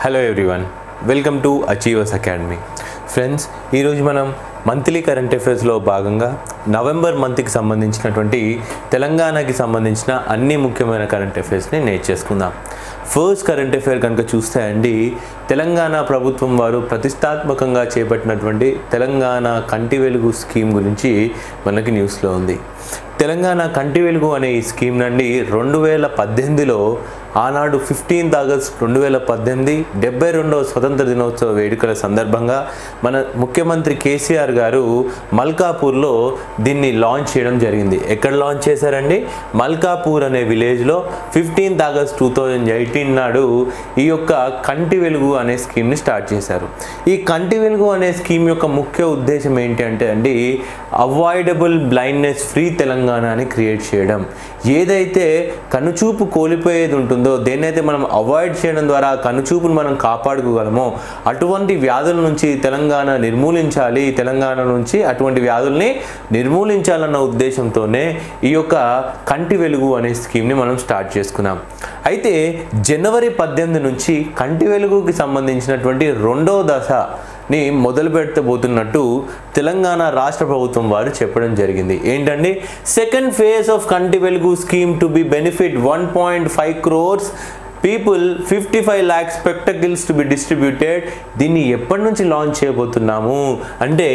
Hello everyone welcome to achievers academy friends ఈరోజు మనం monthly current అఫైర్స్లో భాగంగా నవంబర్ మంత్కి సంబంధించినటువంటి తెలంగాణకి సంబంధించిన అన్ని ముఖ్యమైన కరెంట్ అఫైర్స్ని నేర్చేసుకుందాం ఫస్ట్ కరెంట్ అఫైర్ కనుక చూస్తే అండి తెలంగాణ ప్రభుత్వం వారు ప్రతిష్టాత్మకంగా చేపట్టినటువంటి తెలంగాణ కంటి వెలుగు స్కీమ్ గురించి మనకి న్యూస్లో ఉంది తెలంగాణ కంటి వెలుగు అనే ఈ స్కీమ్ నుండి రెండు వేల పద్దెనిమిదిలో ఆనాడు ఫిఫ్టీన్త్ ఆగస్ట్ రెండు వేల పద్దెనిమిది డెబ్బై రెండవ స్వతంత్ర దినోత్సవ వేడుకల సందర్భంగా మన ముఖ్యమంత్రి కేసీఆర్ గారు మల్కాపూర్లో దీన్ని లాంచ్ చేయడం జరిగింది ఎక్కడ లాంచ్ చేశారండి మల్కాపూర్ అనే విలేజ్లో fifteenth August two thousand eighteen నాడు ఈ యొక్క కంటి వెలుగు అనే స్కీమ్ని స్టార్ట్ చేశారు ఈ కంటి వెలుగు అనే స్కీమ్ యొక్క ముఖ్య ఉద్దేశం ఏంటి అంటే అండి అవాయిడబుల్ బ్లైండ్నెస్ ఫ్రీ తెలంగాణ అని క్రియేట్ చేయడం ఏదైతే కనుచూపు కోల్పోయేది ఉంటుందో దేన్నైతే మనం అవాయిడ్ చేయడం ద్వారా ఆ కనుచూపును మనం కాపాడుకోగలమో అటువంటి వ్యాధుల నుంచి తెలంగాణ నిర్మూలించాలి తెలంగాణ నుంచి అటువంటి వ్యాధుల్ని నిర్మూలించాలన్న ఉద్దేశంతోనే ఈ యొక్క కంటి వెలుగు అనే స్కీమ్ని మనం స్టార్ట్ చేసుకున్నాం అయితే జనవరి పద్దెనిమిది నుంచి కంటి వెలుగుకి సంబంధించినటువంటి రెండో దశ ని మొదలు పెట్టబోతున్నట్టు తెలంగాణ రాష్ట్ర ప్రభుత్వం వారు చెప్పడం జరిగింది ఏంటండి second phase of Kanti Velugu scheme to be benefit one point five crores people fifty five lakh spectacles to be distributed దీన్ని ఎప్పటి నుంచి లాంచ్ చేయబోతున్నాము అంటే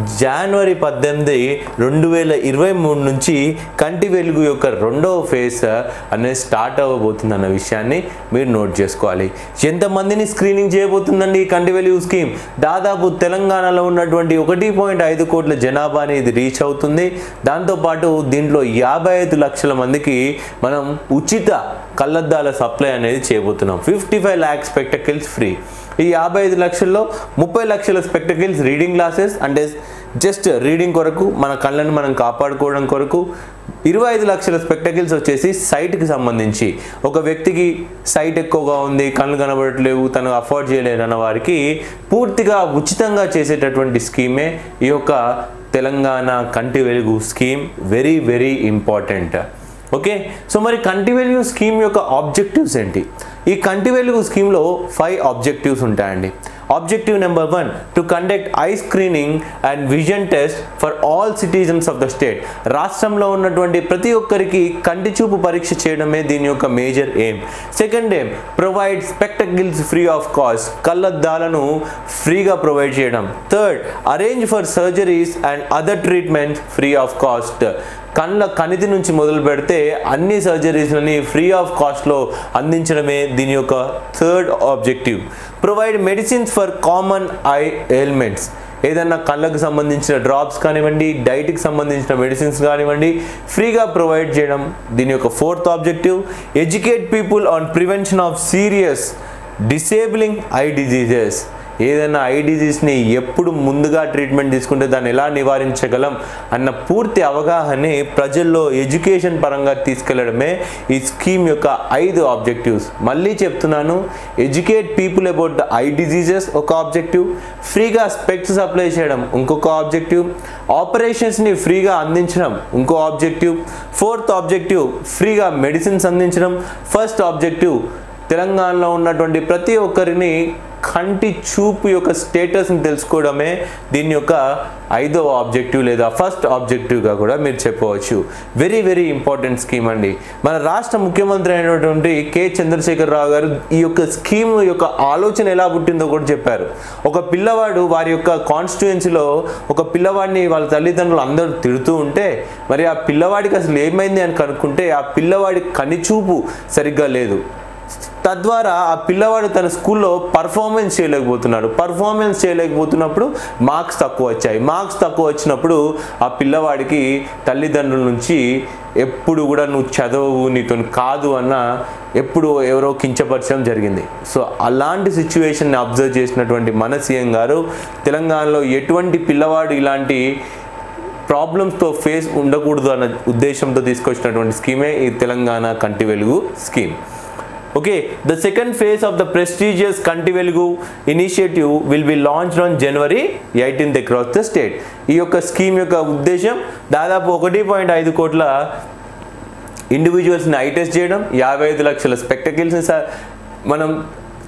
జనవరి పద్దెనిమిది రెండు వేల ఇరవై మూడు నుంచి కంటి వెలుగు యొక్క రెండవ ఫేజ్ అనేది స్టార్ట్ అవ్వబోతుంది అన్న విషయాన్ని మీరు నోట్ చేసుకోవాలి ఎంతమందిని స్క్రీనింగ్ చేయబోతుందండి ఈ కంటి వెలుగు స్కీమ్ దాదాపు తెలంగాణలో ఉన్నటువంటి ఒకటి పాయింట్ ఐదు కోట్ల జనాభాని ఇది రీచ్ అవుతుంది దాంతోపాటు దీంట్లో యాభై ఐదు లక్షల మందికి మనం ఉచిత కళ్ళద్దాల సప్లై అనేది చేయబోతున్నాం fifty five lakh spectacles free ఈ యాభై ఐదు లక్షల్లో ముప్పై లక్షల స్పెక్టకిల్స్ రీడింగ్ గ్లాసెస్ అంటే జస్ట్ రీడింగ్ కొరకు మన కళ్ళని మనం కాపాడుకోవడం కొరకు ఇరవై ఐదు లక్షల స్పెక్టకిల్స్ వచ్చేసి సైట్కి సంబంధించి ఒక వ్యక్తికి సైట్ ఎక్కువగా ఉంది కళ్ళు కనబడట్లేవు తను అఫోర్డ్ చేయలేరు అన్న వారికి పూర్తిగా ఉచితంగా చేసేటటువంటి స్కీమే ఈ యొక్క Telangana Kanti Velugu scheme very very important okay so మరి కంటి వెలుగు స్కీమ్ యొక్క ఆబ్జెక్టివ్స్ ఏంటి ఈ కంటి వెలుగు స్కీమ్లో ఫైవ్ ఆబ్జెక్టివ్స్ ఉంటాయండి objective number one to conduct eye screening and vision test for all citizens of the state రాష్ట్రంలో ఉన్నటువంటి ప్రతి ఒక్కరికి కంటి చూపు పరీక్ష చేయడమే దీని యొక్క major aim second aim provide spectacles free of cost కళ్ళద్దాలను ఫ్రీగా ప్రొవైడ్ చేయడం third arrange for surgeries and other treatment free of cost కళ్ళ కణితి నుంచి మొదలు పెడితే అన్ని సర్జరీస్లని ఫ్రీ ఆఫ్ కాస్ట్లో అందించడమే దీని యొక్క third objective provide medicines for common eye ailments ఏదన్నా కళ్ళకు సంబంధించిన డ్రాప్స్ కానివ్వండి డైట్కి సంబంధించిన మెడిసిన్స్ కానివ్వండి ఫ్రీగా ప్రొవైడ్ చేయడం దీని యొక్క fourth objective educate people on prevention of serious disabling eye diseases ఏదైనా ఐ డిజీస్ని ఎప్పుడు ముందుగా ట్రీట్మెంట్ తీసుకుంటే దాన్ని ఎలా నివారించగలం అన్న పూర్తి అవగాహనని ప్రజల్లో ఎడ్యుకేషన్ పరంగా తీసుకెళ్లడమే ఈ స్కీమ్ యొక్క ఐదు ఆబ్జెక్టివ్స్ మళ్ళీ చెప్తున్నాను educate people about the eye diseases ఒక ఆబ్జెక్టివ్ ఫ్రీగా స్పెక్ట్స్ సప్లై చేయడం ఇంకొక ఆబ్జెక్టివ్ ఆపరేషన్స్ని ఫ్రీగా అందించడం ఇంకో ఆబ్జెక్టివ్ ఫోర్త్ ఆబ్జెక్టివ్ ఫ్రీగా మెడిసిన్స్ అందించడం ఫస్ట్ ఆబ్జెక్టివ్ తెలంగాణలో ఉన్నటువంటి ప్రతి ఒక్కరిని కంటి చూపు యొక్క స్టేటస్ని తెలుసుకోవడమే దీని యొక్క ఐదవ ఆబ్జెక్టివ్ లేదా ఫస్ట్ ఆబ్జెక్టివ్గా కూడా మీరు చెప్పవచ్చు వెరీ వెరీ ఇంపార్టెంట్ స్కీమ్ అండి మన రాష్ట్ర ముఖ్యమంత్రి అయినటువంటి కె చంద్రశేఖర్ రావు గారు ఈ యొక్క స్కీమ్ యొక్క ఆలోచన ఎలా పుట్టిందో కూడా చెప్పారు ఒక పిల్లవాడు వారి యొక్క కాన్స్టిట్యుయెన్సీలో ఒక పిల్లవాడిని వాళ్ళ తల్లిదండ్రులు అందరూ తిడుతూ ఉంటే మరి ఆ పిల్లవాడికి అసలు ఏమైంది అని కనుక్కుంటే ఆ పిల్లవాడి కనిచూపు సరిగ్గా లేదు తద్వారా ఆ పిల్లవాడు తన స్కూల్లో పర్ఫార్మెన్స్ చేయలేకపోతున్నాడు పర్ఫార్మెన్స్ చేయలేకపోతున్నప్పుడు మార్క్స్ తక్కువ వచ్చాయి మార్క్స్ తక్కువ వచ్చినప్పుడు ఆ పిల్లవాడికి తల్లిదండ్రుల నుంచి ఎప్పుడు కూడా నువ్వు చదవవు నీతో కాదు అన్న ఎప్పుడు ఎవరో కించపరచడం జరిగింది సో అలాంటి సిచ్యువేషన్ని అబ్జర్వ్ చేసినటువంటి మన సీఎం గారు తెలంగాణలో ఎటువంటి పిల్లవాడు ఇలాంటి ప్రాబ్లమ్స్తో ఫేస్ ఉండకూడదు అన్న ఉద్దేశంతో తీసుకొచ్చినటువంటి స్కీమే ఈ Telangana Kanti Velugu scheme Okay, the second phase of the prestigious Kanti Velugu initiative will be launched on January 18th across the state. ఈ యొక్క స్కీమ్ యొక్క ఉద్దేశం దాదాపు ఒకటి పాయింట్ ఐదు కోట్ల ఇండివిజువల్స్ని ఐ టెస్ట్ చేయడం యాభై ఐదు లక్షల స్పెక్టకిల్స్ని మనం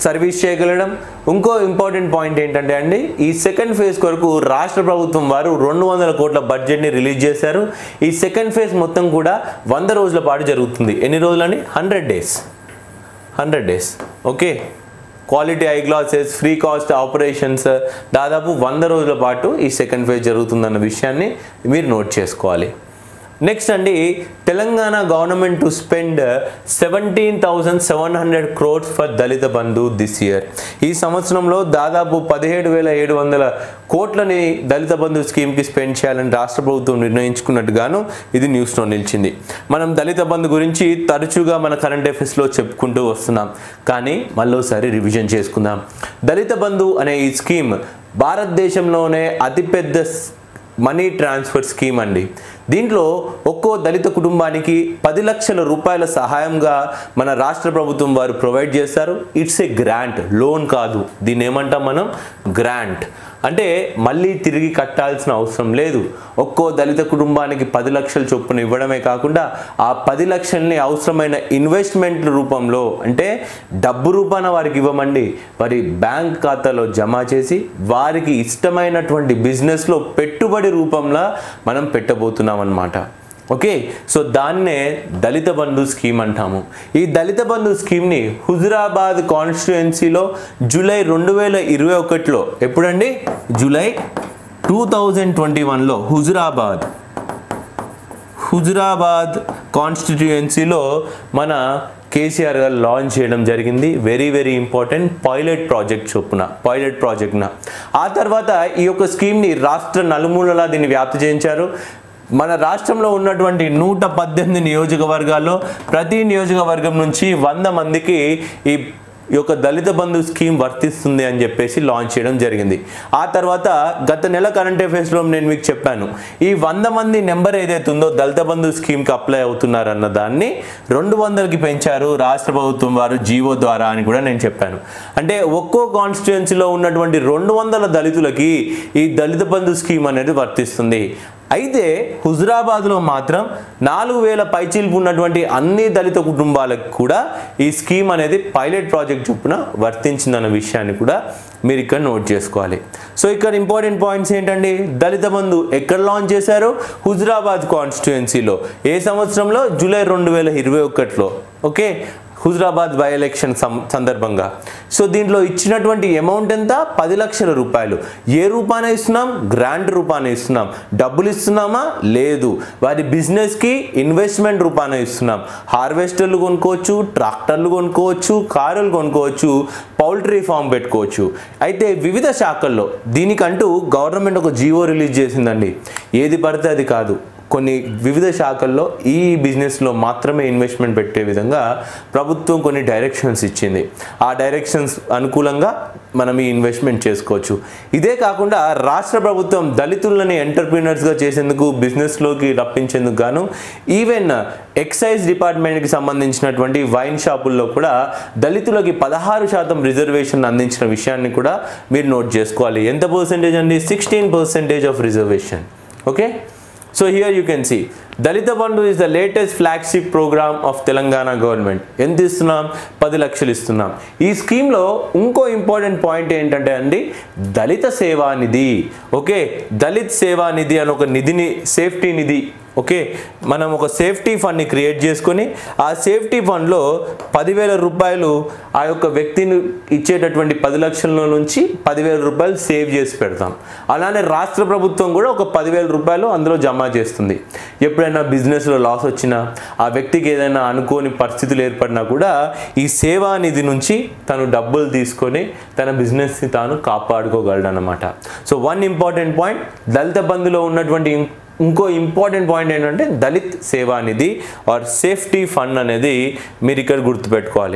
సర్వీస్ చేయగలడం ఇంకో ఇంపార్టెంట్ పాయింట్ ఏంటంటే అండి ఈ సెకండ్ ఫేజ్ కొరకు రాష్ట్ర ప్రభుత్వం వారు రెండు వందల కోట్ల బడ్జెట్ని రిలీజ్ చేశారు ఈ సెకండ్ ఫేజ్ మొత్తం కూడా వంద రోజుల పాటు జరుగుతుంది ఎన్ని రోజులని hundred days hundred days okay quality eye glasses free cost operations దాదాపు వంద రోజుల పాటు ఈ సెకండ్ ఫేజ్ జరుగుతుందన్న విషయాన్ని మీరు నోట్ చేసుకోవాలి నెక్స్ట్ అండి Telangana government to spend seventeen thousand seven hundred crores for Dalit Bandhu this year ఈ సంవత్సరంలో దాదాపు పదిహేడు వేల ఏడు వందల కోట్లని దళిత బంధు స్కీమ్కి స్పెండ్ చేయాలని రాష్ట్ర ప్రభుత్వం నిర్ణయించుకున్నట్టుగాను ఇది న్యూస్లో నిలిచింది మనం దళిత బంధు గురించి తరచుగా మన కరెంట్ అఫైర్స్లో చెప్పుకుంటూ వస్తున్నాం కానీ మళ్ళీసారి రివిజన్ చేసుకుందాం దళిత బంధు అనే ఈ స్కీమ్ భారతదేశంలోనే అతిపెద్ద మనీ ట్రాన్స్ఫర్ స్కీమ్ అండి దీంట్లో ఒక్కో దళిత కుటుంబానికి పది లక్షల రూపాయల సహాయంగా మన రాష్ట్ర ప్రభుత్వం వారు ప్రొవైడ్ చేస్తారు ఇట్స్ ఏ గ్రాంట్ లోన్ కాదు దీన్ని ఏమంటాం మనం గ్రాంట్ అంటే మళ్ళీ తిరిగి కట్టాల్సిన అవసరం లేదు ఒక్కో దళిత కుటుంబానికి పది లక్షల చొప్పున ఇవ్వడమే కాకుండా ఆ పది లక్షల్ని అవసరమైన ఇన్వెస్ట్మెంట్ రూపంలో అంటే డబ్బు రూపాన వారికి ఇవ్వమండి వారి బ్యాంక్ ఖాతాలో జమ చేసి వారికి ఇష్టమైనటువంటి బిజినెస్లో పెట్టుబడి రూపంలో మనం పెట్టబోతున్నాం అన్నమాట ఓకే సో దాన్నే దళిత బంధు స్కీమ్ అంటాము ఈ దళిత బంధు స్కీమ్ని హుజురాబాద్ కాన్స్టిట్యుయెన్సీలో జూలై రెండు వేల ఇరవై ఒకటిలో ఎప్పుడండి జూలై టూ థౌజండ్ ట్వంటీ వన్లో హుజురాబాద్ హుజురాబాద్ కాన్స్టిట్యుయెన్సీలో మన కేసీఆర్ గారు లాంచ్ చేయడం జరిగింది very very important pilot project చొప్పున పైలట్ ప్రాజెక్ట్న ఆ తర్వాత ఈ యొక్క స్కీమ్ని రాష్ట్ర నలుమూలలా దీన్ని వ్యాప్తి చేయించారు మన రాష్ట్రంలో ఉన్నటువంటి నూట పద్దెనిమిది నియోజకవర్గాల్లో ప్రతి నియోజకవర్గం నుంచి వంద మందికి ఈ ఈ యొక్క దళిత బంధు స్కీమ్ వర్తిస్తుంది అని చెప్పేసి లాంచ్ చేయడం జరిగింది ఆ తర్వాత గత నెల కరెంట్ అఫైర్స్లో నేను మీకు చెప్పాను ఈ వంద మంది నెంబర్ ఏదైతే ఉందో దళిత బంధు స్కీమ్కి అప్లై అవుతున్నారన్న దాన్ని రెండు వందలకి పెంచారు రాష్ట్ర ప్రభుత్వం వారు జీవో ద్వారా అని కూడా నేను చెప్పాను అంటే ఒక్కో కాన్స్టిట్యుయెన్సీలో ఉన్నటువంటి రెండు వందల దళితులకి ఈ దళిత బంధు స్కీమ్ అనేది వర్తిస్తుంది అయితే హుజురాబాద్లో మాత్రం నాలుగు వేల పైచీల్పు ఉన్నటువంటి అన్ని దళిత కుటుంబాలకు కూడా ఈ స్కీమ్ అనేది పైలట్ ప్రాజెక్ట్ చొప్పున వర్తించిందన్న విషయాన్ని కూడా మీరు ఇక్కడ నోట్ చేసుకోవాలి సో ఇక్కడ ఇంపార్టెంట్ పాయింట్స్ ఏంటండి దళిత బంధు ఎక్కడ లాంచ్ చేశారు హుజురాబాద్ కాన్స్టిట్యుయెన్సీలో ఏ సంవత్సరంలో జూలై రెండు వేల ఇరవై ఒకటిలో ఓకే హుజురాబాద్ బై ఎలక్షన్ సం- సందర్భంగా సో దీంట్లో ఇచ్చినటువంటి అమౌంట్ ఎంత పది లక్షల రూపాయలు ఏ రూపాన ఇస్తున్నాం గ్రాంట్ రూపాన ఇస్తున్నాం డబ్బులు ఇస్తున్నామా లేదు వారి బిజినెస్కి ఇన్వెస్ట్మెంట్ రూపాన ఇస్తున్నాం హార్వెస్టర్లు కొనుక్కోవచ్చు ట్రాక్టర్లు కొనుక్కోవచ్చు కారులు కొనుక్కోవచ్చు పౌల్ట్రీ ఫామ్ పెట్టుకోవచ్చు అయితే వివిధ శాఖల్లో దీనికంటూ గవర్నమెంట్ ఒక జీవో రిలీజ్ చేసిందండి ఏది పడితే అది కాదు కొన్ని వివిధ శాఖల్లో ఈ బిజినెస్లో మాత్రమే ఇన్వెస్ట్మెంట్ పెట్టే విధంగా ప్రభుత్వం కొన్ని డైరెక్షన్స్ ఇచ్చింది ఆ డైరెక్షన్స్ అనుకూలంగా మనం ఈ ఇన్వెస్ట్మెంట్ చేసుకోవచ్చు ఇదే కాకుండా రాష్ట్ర ప్రభుత్వం దళితులని ఎంటర్ప్రీనర్స్గా చేసేందుకు బిజినెస్లోకి రప్పించేందుకు గాను ఈవెన్ ఎక్సైజ్ డిపార్ట్మెంట్కి సంబంధించినటువంటి వైన్ షాపుల్లో కూడా దళితులకి పదహారు శాతం రిజర్వేషన్ అందించిన విషయాన్ని కూడా మీరు నోట్ చేసుకోవాలి ఎంత పర్సెంటేజ్ అండి sixteen percentage of reservation okay so here you can see Dalit Bandhu is the latest flagship program of Telangana government ఎంత ఇస్తున్నాం పది లక్షలు ఇస్తున్నాం ఈ స్కీమ్లో ఇంకో ఇంపార్టెంట్ పాయింట్ ఏంటంటే అండి దళిత సేవా నిధి ఓకే దళిత్ సేవా నిధి అని ఒక నిధిని సేఫ్టీ నిధి ఓకే మనం ఒక సేఫ్టీ ఫండ్ని క్రియేట్ చేసుకొని ఆ సేఫ్టీ ఫండ్లో పదివేల రూపాయలు ఆ యొక్క వ్యక్తిని ఇచ్చేటటువంటి పది లక్షల నుంచి పదివేల రూపాయలు సేవ్ చేసి పెడతాం అలానే రాష్ట్ర ప్రభుత్వం కూడా ఒక పదివేల రూపాయలు అందులో జమ చేస్తుంది ఎప్పుడైనా బిజినెస్లో లాస్ వచ్చినా ఆ వ్యక్తికి ఏదైనా అనుకోని పరిస్థితులు ఏర్పడినా కూడా ఈ సేవా నిధి నుంచి తను డబ్బులు తీసుకొని తన బిజినెస్ని తాను కాపాడుకోగలడు అనమాట so one important point Dalit బంధులో ఉన్నటువంటి ఇంకో ఇంపార్టెంట్ పాయింట్ ఏంటంటే దళిత్ సేవా నిధి ఆర్ సేఫ్టీ ఫండ్ అనేది మీరు ఇక్కడ గుర్తుపెట్టుకోవాలి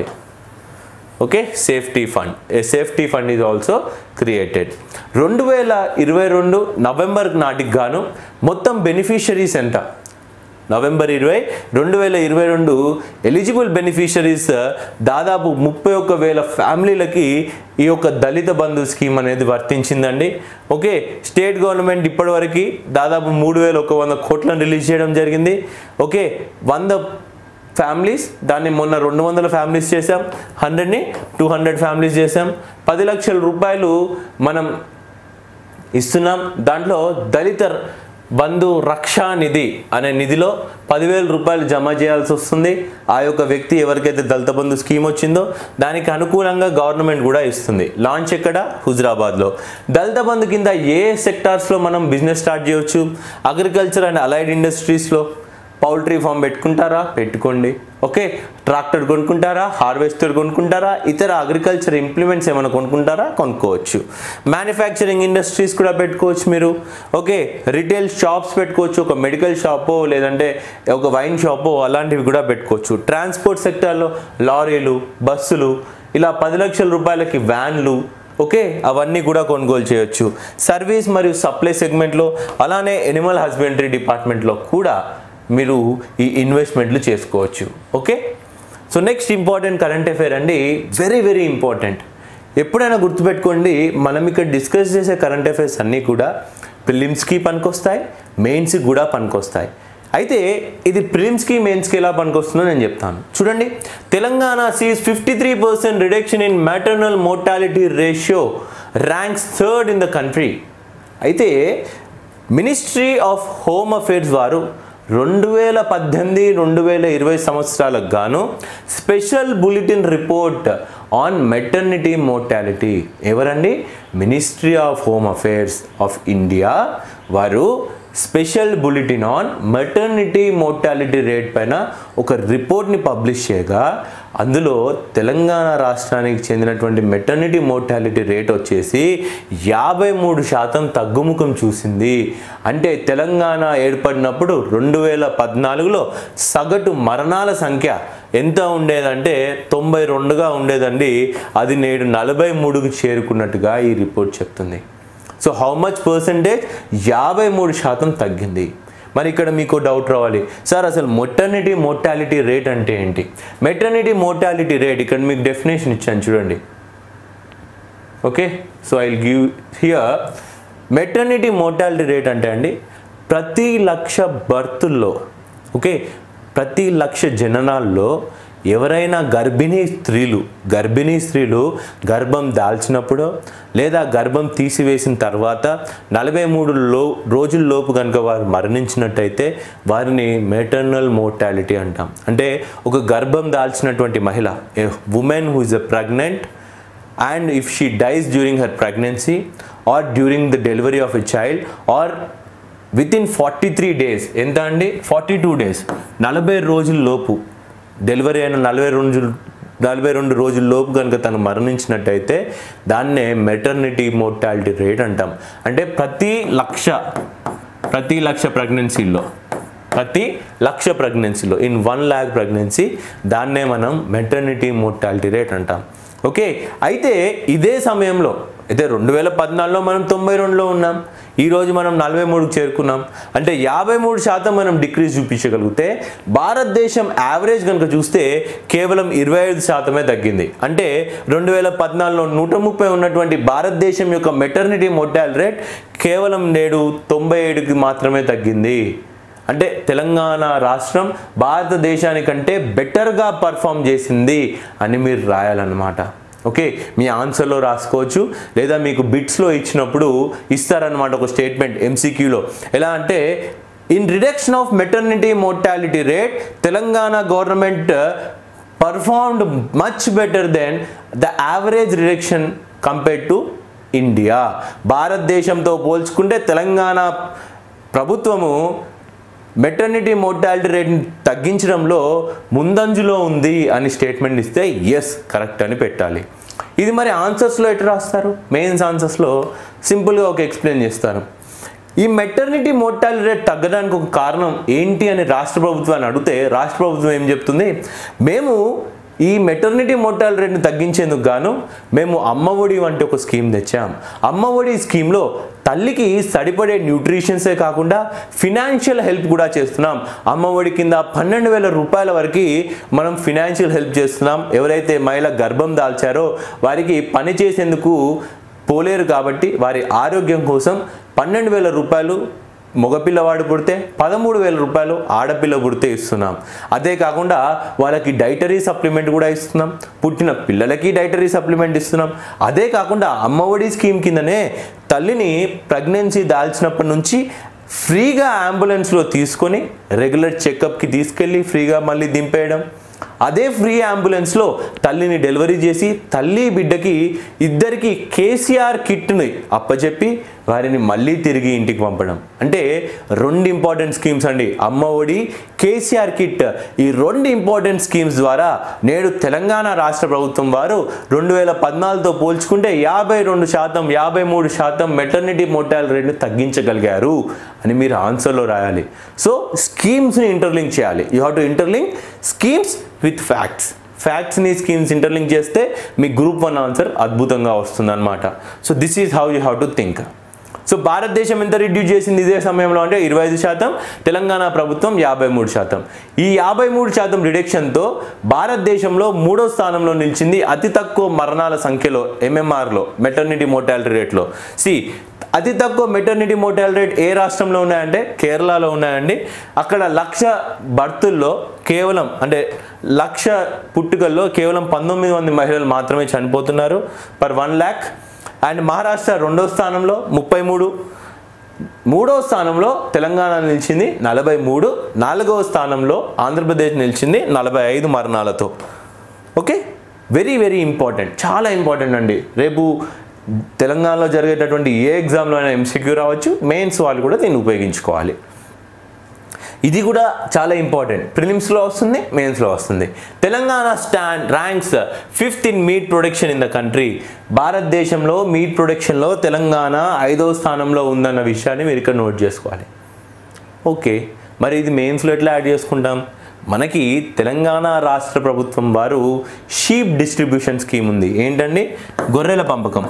okay safety fund a safety fund is also created రెండు వేల ఇరవై రెండు నవంబర్ నాటికి గాను మొత్తం బెనిఫిషరీస్ ఎంత నవంబర్ ఇరవై రెండు వేల ఇరవై రెండు ఎలిజిబుల్ బెనిఫిషరీస్ దాదాపు ముప్పై ఒక్క వేల ఫ్యామిలీలకి ఈ యొక్క దళిత బంధు స్కీమ్ అనేది వర్తించిందండి ఓకే స్టేట్ గవర్నమెంట్ ఇప్పటివరకు దాదాపు మూడు వేల ఒక వంద కోట్లను రిలీజ్ చేయడం జరిగింది ఓకే వంద ఫ్యామిలీస్ దాన్ని మొన్న రెండు వందల ఫ్యామిలీస్ చేసాం హండ్రెడ్ని టూ హండ్రెడ్ ఫ్యామిలీస్ చేసాం పది లక్షల రూపాయలు మనం ఇస్తున్నాం దాంట్లో దళిత బంధు రక్షా నిధి అనే నిధిలో పదివేల రూపాయలు జమ చేయాల్సి వస్తుంది ఆ యొక్క వ్యక్తి ఎవరికైతే దళిత బంధు స్కీమ్ వచ్చిందో దానికి అనుకూలంగా గవర్నమెంట్ కూడా ఇస్తుంది లాంచ్ ఎక్కడ హుజరాబాద్లో దళిత బంధు కింద ఏ సెక్టార్స్లో మనం బిజినెస్ స్టార్ట్ చేయొచ్చు అగ్రికల్చర్ అండ్ అలైడ్ ఇండస్ట్రీస్లో పౌల్ట్రీ ఫామ్ పెట్టుకుంటారా పెట్టుకోండి ఓకే ట్రాక్టర్ కొనుక్కుంటారా హార్వెస్టర్ కొనుక్కుంటారా ఇతర అగ్రికల్చర్ ఇంప్లిమెంట్స్ ఏమైనా కొనుక్కుంటారా కొనుక్కోవచ్చు మ్యానుఫ్యాక్చరింగ్ ఇండస్ట్రీస్ కూడా పెట్టుకోవచ్చు మీరు ఓకే రిటైల్ షాప్స్ పెట్టుకోవచ్చు ఒక మెడికల్ షాపో లేదంటే ఒక వైన్ షాపో అలాంటివి కూడా పెట్టుకోవచ్చు ట్రాన్స్పోర్ట్ సెక్టార్లో లారీలు బస్సులు ఇలా పది లక్షల రూపాయలకి వ్యాన్లు ఓకే అవన్నీ కూడా కొనుగోలు చేయొచ్చు సర్వీస్ మరియు సప్లై సెగ్మెంట్లో అలానే ఎనిమల్ హస్బెండరీ డిపార్ట్మెంట్లో కూడా మీరు ఈ ఇన్వెస్ట్మెంట్లు చేసుకోవచ్చు okay so next important current affair అండి వెరీ వెరీ ఇంపార్టెంట్ ఎప్పుడైనా గుర్తుపెట్టుకోండి మనం ఇక్కడ డిస్కస్ చేసే కరెంట్ అఫైర్స్ అన్నీ కూడా ప్రిలిమ్స్కి పనికొస్తాయి మెయిన్స్కి కూడా పనికొస్తాయి అయితే ఇది ప్రిలిమ్స్కి మెయిన్స్కి ఎలా పనికొస్తుందో నేను చెప్తాను చూడండి Telangana sees fifty three percent reduction in maternal mortality ratio ranks third in the country అయితే మినిస్ట్రీ ఆఫ్ హోమ్ అఫేర్స్ వారు రెండు వేల పద్దెనిమిది రెండు వేల ఇరవై సంవత్సరాలకు గాను special bulletin report on maternity mortality ఎవరండి ministry of home affairs of India వారు special bulletin on maternity mortality rate పైన ఒక రిపోర్ట్ని పబ్లిష్ చేయగా అందులో తెలంగాణ రాష్ట్రానికి చెందినటువంటి మెటర్నిటీ మోర్టాలిటీ రేట్ వచ్చేసి యాభై మూడు శాతం తగ్గుముఖం చూసింది అంటే తెలంగాణ ఏర్పడినప్పుడు రెండు వేల పద్నాలుగులో సగటు మరణాల సంఖ్య ఎంత ఉండేదంటే తొంభై రెండుగా ఉండేదండి అది నేడు నలభై మూడుకు చేరుకున్నట్టుగా ఈ రిపోర్ట్ చెప్తుంది సో హౌ మచ్ పర్సంటేజ్ యాభై మూడు శాతం తగ్గింది మరి ఇక్కడ మీకు డౌట్ రావాలి సార్ అసలు మొటర్నిటీ మోర్టాలిటీ రేట్ అంటే ఏంటి మెటర్నిటీ మోర్టాలిటీ రేట్ ఇక్కడ మీకు డెఫినేషన్ ఇచ్చాను చూడండి okay so I give here maternity mortality rate అంటే అండి ప్రతి లక్ష బర్తుల్లో ఓకే ప్రతి లక్ష జననాల్లో ఎవరైనా గర్భిణీ స్త్రీలు గర్భిణీ స్త్రీలు గర్భం దాల్చినప్పుడు లేదా గర్భం తీసివేసిన తర్వాత నలభై మూడు లో రోజుల్లోపు కనుక వారు మరణించినట్టయితే వారిని మెటర్నల్ మోర్టాలిటీ అంటాం అంటే ఒక గర్భం దాల్చినటువంటి మహిళ a woman who is a pregnant and if she dies during her pregnancy or during the delivery of a child or within forty three days ఎంత అండి ఫార్టీ టూ డేస్ నలభై రోజుల లోపు డెలివరీ అయిన నలభై రోజులు నలభై రెండు రోజుల లోపు కనుక తను మరణించినట్టయితే దాన్నే మెటర్నిటీ మోర్టాలిటీ రేట్ అంటాం అంటే ప్రతి లక్ష ప్రతి లక్ష ప్రెగ్నెన్సీలో ప్రతి లక్ష ప్రెగ్నెన్సీలో ఇన్ వన్ ల్యాక్ ప్రెగ్నెన్సీ దాన్నే మనం మెటర్నిటీ మోర్టాలిటీ రేట్ అంటాం ఓకే అయితే ఇదే సమయంలో అయితే రెండు వేల పద్నాలుగులో మనం తొంభై రెండులో ఉన్నాం ఈరోజు మనం నలభై మూడుకు చేరుకున్నాం అంటే యాభై మూడు శాతం మనం డిక్రీజ్ చూపించగలిగితే భారతదేశం యావరేజ్ కనుక చూస్తే కేవలం ఇరవై ఐదు శాతమే తగ్గింది అంటే రెండు వేల పద్నాలుగులో నూట ముప్పై ఉన్నటువంటి భారతదేశం యొక్క మెటర్నిటీ మోర్టాల్ రేట్ కేవలం నేడు తొంభై ఏడుకి మాత్రమే తగ్గింది అంటే తెలంగాణ రాష్ట్రం భారతదేశానికంటే బెటర్గా పర్ఫామ్ చేసింది అని మీరు రాయాలన్నమాట ఓకే మీ ఆన్సర్లో రాసుకోవచ్చు లేదా మీకు బిట్స్లో ఇచ్చినప్పుడు ఇస్తారనమాట ఒక స్టేట్మెంట్ ఎంసీక్యూలో ఎలా అంటే in reduction of maternity mortality rate Telangana government performed much better than the average reduction compared to India భారతదేశంతో పోల్చుకుంటే తెలంగాణ ప్రభుత్వము మెటర్నిటీ మోర్టాలిటీ రేట్ని తగ్గించడంలో ముందంజలో ఉంది అని స్టేట్మెంట్ ఇస్తే ఎస్ కరెక్ట్ అని పెట్టాలి ఇది మరి ఆన్సర్స్లో ఎట్లా రాస్తారు మెయిన్స్ ఆన్సర్స్లో సింపుల్గా ఒక ఎక్స్ప్లెయిన్ చేస్తారు ఈ మెటర్నిటీ మోర్టాలిటీ రేట్ తగ్గడానికి ఒక కారణం ఏంటి అని రాష్ట్ర ప్రభుత్వాన్ని అడిగితే రాష్ట్ర ప్రభుత్వం ఏం చెప్తుంది మేము ఈ మెటర్నిటీ మోర్టాలిటీ రేట్ని తగ్గించేందుకు గాను మేము అమ్మఒడి వంటి ఒక స్కీమ్ తెచ్చాం అమ్మఒడి స్కీమ్లో తల్లికి సరిపడే న్యూట్రిషన్సే కాకుండా ఫినాన్షియల్ హెల్ప్ కూడా చేస్తున్నాం అమ్మఒడి కింద పన్నెండు వేల రూపాయల వరకు మనం ఫినాన్షియల్ హెల్ప్ చేస్తున్నాం ఎవరైతే మహిళ గర్భం దాల్చారో వారికి పని చేసేందుకు పోలేరు కాబట్టి వారి ఆరోగ్యం కోసం పన్నెండు వేల రూపాయలు మగపిల్లవాడు పుడితే పదమూడు వేల రూపాయలు ఆడపిల్ల పుడితే ఇస్తున్నాం అదే కాకుండా వాళ్ళకి డైటరీ సప్లిమెంట్ కూడా ఇస్తున్నాం పుట్టిన పిల్లలకి డైటరీ సప్లిమెంట్ ఇస్తున్నాం అదే కాకుండా అమ్మఒడి స్కీమ్ కిందనే తల్లిని ప్రెగ్నెన్సీ దాల్చినప్పటి నుంచి ఫ్రీగా అంబులెన్స్లో తీసుకొని రెగ్యులర్ చెకప్కి తీసుకెళ్ళి ఫ్రీగా మళ్ళీ దింపేయడం అదే ఫ్రీ అంబులెన్స్లో తల్లిని డెలివరీ చేసి తల్లి బిడ్డకి ఇద్దరికి కేసీఆర్ కిట్ని అప్పచెప్పి వారిని మళ్ళీ తిరిగి ఇంటికి పంపడం అంటే రెండు ఇంపార్టెంట్ స్కీమ్స్ అండి అమ్మ ఒడి కేసీఆర్ కిట్ ఈ రెండు ఇంపార్టెంట్ స్కీమ్స్ ద్వారా నేడు తెలంగాణ రాష్ట్ర ప్రభుత్వం వారు రెండు వేల పద్నాలుగుతో పోల్చుకుంటే యాభై రెండు శాతం యాభై మూడు శాతం మెటర్నిటీ మోర్టాల్ రేట్ని తగ్గించగలిగారు అని మీరు ఆన్సర్లో రాయాలి సో స్కీమ్స్ని ఇంటర్లింక్ చేయాలి you have to interlink schemes with facts ఫ్యాక్ట్స్ని స్కీమ్స్ ఇంటర్లింక్ చేస్తే మీ గ్రూప్ వన్ ఆన్సర్ అద్భుతంగా వస్తుందన్నమాట so this is how you have to think so భారతదేశం ఎంత రిడ్యూస్ చేసింది ఇదే సమయంలో అంటే ఇరవై ఐదు శాతం తెలంగాణ ప్రభుత్వం యాభై మూడు శాతం ఈ యాభై మూడు శాతం రిడక్షన్తో భారతదేశంలో మూడో స్థానంలో నిలిచింది అతి తక్కువ మరణాల సంఖ్యలో ఎంఎంఆర్లో మెటర్నిటీ మోర్టాలిటీ రేట్లో సి అతి తక్కువ మెటర్నిటీ మోర్టాలిటీ రేట్ ఏ రాష్ట్రంలో ఉన్నాయంటే కేరళలో ఉన్నాయండి అక్కడ లక్ష బర్తుల్లో కేవలం అంటే లక్ష పుట్టుకల్లో కేవలం పంతొమ్మిది మంది మహిళలు మాత్రమే చనిపోతున్నారు per one lakh and Maharashtra రెండో స్థానంలో ముప్పై మూడు మూడో స్థానంలో తెలంగాణ నిలిచింది నలభై మూడు నాలుగవ స్థానంలో ఆంధ్రప్రదేశ్ నిలిచింది నలభై ఐదు మరణాలతో ఓకే వెరీ వెరీ ఇంపార్టెంట్ చాలా ఇంపార్టెంట్ అండి రేపు తెలంగాణలో జరిగేటటువంటి ఏ ఎగ్జామ్లో అయినా ఎంసీక్యూ రావచ్చు మెయిన్స్ వాళ్ళు కూడా దీన్ని ఉపయోగించుకోవాలి ఇది కూడా చాలా ఇంపార్టెంట్ ప్రిలిమ్స్లో వస్తుంది మెయిన్స్లో వస్తుంది Telangana stand ranks fifth in meat production in the country భారతదేశంలో మీట్ ప్రొడక్షన్లో తెలంగాణ ఐదో స్థానంలో ఉందన్న విషయాన్ని మీరు ఇక్కడ నోట్ చేసుకోవాలి ఓకే మరి ఇది మెయిన్స్లో ఎట్లా యాడ్ చేసుకుంటాం మనకి తెలంగాణ రాష్ట్ర ప్రభుత్వం వారు షీప్ డిస్ట్రిబ్యూషన్ స్కీమ్ ఉంది ఏంటండి గొర్రెల పంపకం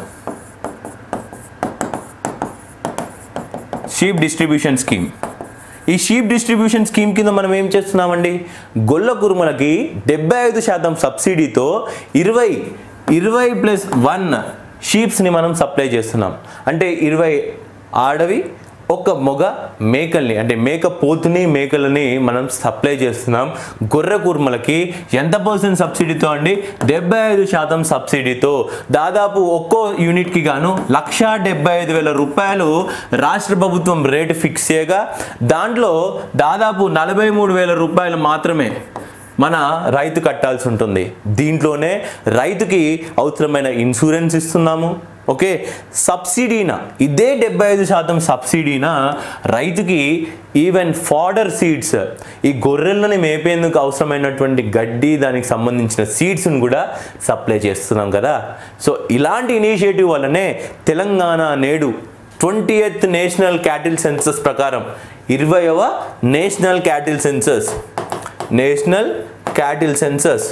షీప్ డిస్ట్రిబ్యూషన్ స్కీమ్ ఈ షీప్ డిస్ట్రిబ్యూషన్ స్కీమ్ కింద మనం ఏం చేస్తున్నామండి గొల్ల కురుమలకి డెబ్బై ఐదు శాతం సబ్సిడీతో ఇరవై ఇరవై ప్లస్ వన్ షీప్స్ని మనం సప్లై చేస్తున్నాం అంటే ఇరవై ఆడవి ఒక మొగ మేకల్ని అంటే మేక పోతుని మేకలని మనం సప్లై చేస్తున్నాం గొర్రె కుర్మలకి ఎంత పర్సెంట్ సబ్సిడీతో అండి డెబ్బై ఐదు శాతం సబ్సిడీతో దాదాపు ఒక్కో యూనిట్కి గాను లక్ష డెబ్బై ఐదు వేల రూపాయలు రాష్ట్ర ప్రభుత్వం రేటు ఫిక్స్ చేయగా దాంట్లో దాదాపు నలభై మూడు వేల రూపాయలు మాత్రమే మన రైతు కట్టాల్సి ఉంటుంది దీంట్లోనే రైతుకి అవసరమైన ఇన్సూరెన్స్ ఇస్తున్నాము ఓకే సబ్సిడీన ఇదే డెబ్బై ఐదు శాతం సబ్సిడీన రైతుకి ఈవెన్ ఫాడర్ సీడ్స్ ఈ గొర్రెలను మేపేందుకు అవసరమైనటువంటి గడ్డి దానికి సంబంధించిన సీడ్స్ని కూడా సప్లై చేస్తున్నాం కదా సో ఇలాంటి ఇనిషియేటివ్ వల్లనే తెలంగాణ నేడు twenty eighth national cattle census ప్రకారం ఇరవైవ national cattle census national cattle census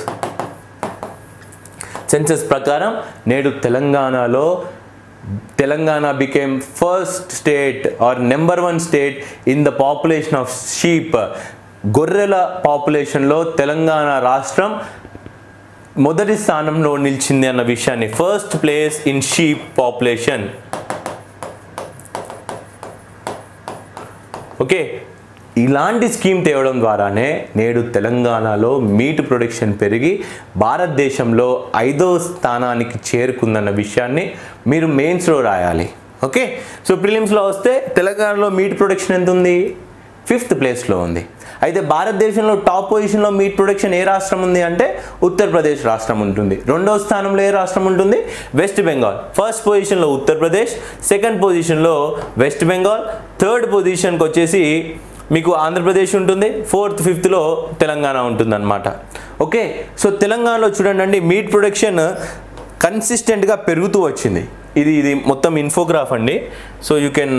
census ప్రకారం నేడు తెలంగాణలో Telangana became first state or number one state in the population of sheep గొర్రెల పాపులేషన్లో తెలంగాణ రాష్ట్రం మొదటి స్థానంలో నిలిచింది అన్న విషయాన్ని first place in sheep population okay ఇలాంటి స్కీమ్ తేవడం ద్వారానే నేడు తెలంగాణలో మీట్ ప్రొడక్షన్ పెరిగి భారతదేశంలో ఐదో స్థానానికి చేరుకుందన్న విషయాన్ని మీరు మెయిన్స్లో రాయాలి ఓకే సో ప్రిలిమ్స్లో వస్తే తెలంగాణలో మీట్ ప్రొడక్షన్ ఎంత ఉంది ఫిఫ్త్ ప్లేస్లో ఉంది అయితే భారతదేశంలో టాప్ పొజిషన్లో మీట్ ప్రొడక్షన్ ఏ రాష్ట్రం ఉంది అంటే ఉత్తరప్రదేశ్ రాష్ట్రం ఉంటుంది రెండో స్థానంలో ఏ రాష్ట్రం ఉంటుంది వెస్ట్ బెంగాల్ ఫస్ట్ పొజిషన్లో ఉత్తరప్రదేశ్ సెకండ్ పొజిషన్లో వెస్ట్ బెంగాల్ థర్డ్ పొజిషన్కి వచ్చేసి మీకు ఆంధ్రప్రదేశ్ ఉంటుంది ఫోర్త్ ఫిఫ్త్లో తెలంగాణ ఉంటుంది అనమాట ఓకే సో తెలంగాణలో చూడండి అండి మీట్ ప్రొడక్షన్ కన్సిస్టెంట్గా పెరుగుతూ వచ్చింది ఇది ఇది మొత్తం ఇన్ఫోగ్రాఫ్ అండి so you can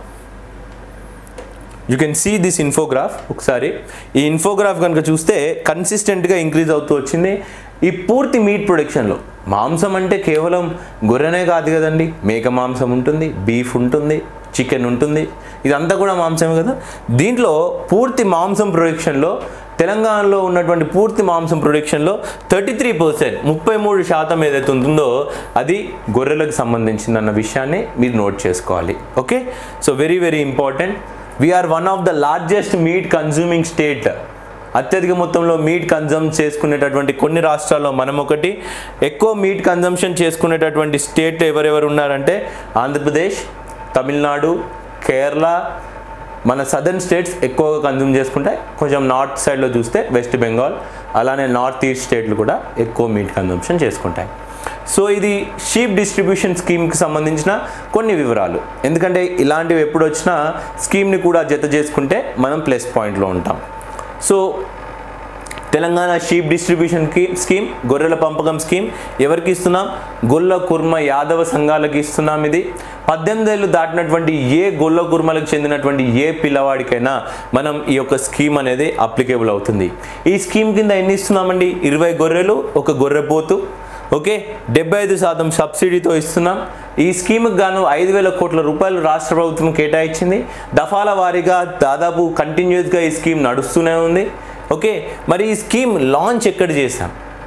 you can see this infograph ఒకసారి ఈ ఇన్ఫోగ్రాఫ్ కనుక చూస్తే కన్సిస్టెంట్గా ఇంక్రీజ్ అవుతూ వచ్చింది ఈ పూర్తి మీట్ ప్రొడక్షన్లో మాంసం అంటే కేవలం గొర్రెనే కాదు కదండి మేక మాంసం ఉంటుంది బీఫ్ ఉంటుంది చికెన్ ఉంటుంది ఇదంతా కూడా మాంసమే కదా దీంట్లో పూర్తి మాంసం ప్రొడక్షన్లో తెలంగాణలో ఉన్నటువంటి పూర్తి మాంసం ప్రొడక్షన్లో థర్టీ త్రీ పర్సెంట్ ముప్పై మూడు శాతం ఏదైతే ఉంటుందో అది గొర్రెలకు సంబంధించిందన్న విషయాన్ని మీరు నోట్ చేసుకోవాలి okay so very very important we are one of the largest meat consuming state అత్యధిక మొత్తంలో మీట్ కన్జమ్ చేసుకునేటటువంటి కొన్ని రాష్ట్రాల్లో మనం ఒకటి ఎక్కువ మీట్ కన్జంప్షన్ చేసుకునేటటువంటి స్టేట్ ఎవరెవరు ఉన్నారంటే ఆంధ్రప్రదేశ్ తమిళనాడు కేరళ మన సదర్న్ స్టేట్స్ ఎక్కువగా కన్జ్యూమ్ చేసుకుంటాయి కొంచెం నార్త్ సైడ్లో చూస్తే వెస్ట్ బెంగాల్ అలానే నార్త్ ఈస్ట్ స్టేట్లు కూడా ఎక్కువ మీట్ కన్జంప్షన్ చేసుకుంటాయి సో ఇది షీప్ డిస్ట్రిబ్యూషన్ స్కీమ్కి సంబంధించిన కొన్ని వివరాలు ఎందుకంటే ఇలాంటివి ఎప్పుడు వచ్చినా స్కీమ్ని కూడా జత చేసుకుంటే మనం ప్లస్ పాయింట్లో ఉంటాం సో తెలంగాణ షీప్ డిస్ట్రిబ్యూషన్కి స్కీమ్ గొర్రెల పంపకం స్కీమ్ ఎవరికి ఇస్తున్నాం గొల్ల కుర్మ యాదవ సంఘాలకి ఇస్తున్నాం ఇది పద్దెనిమిది ఏళ్ళు దాటినటువంటి ఏ గొల్ల కుర్మలకు చెందినటువంటి ఏ పిల్లవాడికైనా మనం ఈ యొక్క స్కీమ్ అనేది అప్లికేబుల్ అవుతుంది ఈ స్కీమ్ కింద ఎన్ని ఇస్తున్నామండి ఇరవై గొర్రెలు ఒక గొర్రెపోతు ఓకే డెబ్బై ఐదు శాతం సబ్సిడీతో ఇస్తున్నాం ఈ స్కీమ్కి గాను ఐదు వేల కోట్ల రూపాయలు రాష్ట్ర ప్రభుత్వం కేటాయించింది దఫాల వారీగా దాదాపు కంటిన్యూస్గా ఈ స్కీమ్ నడుస్తూనే ఉంది ఓకే మరి ఈ స్కీమ్ లాంచ్ ఎక్కడ చేశాం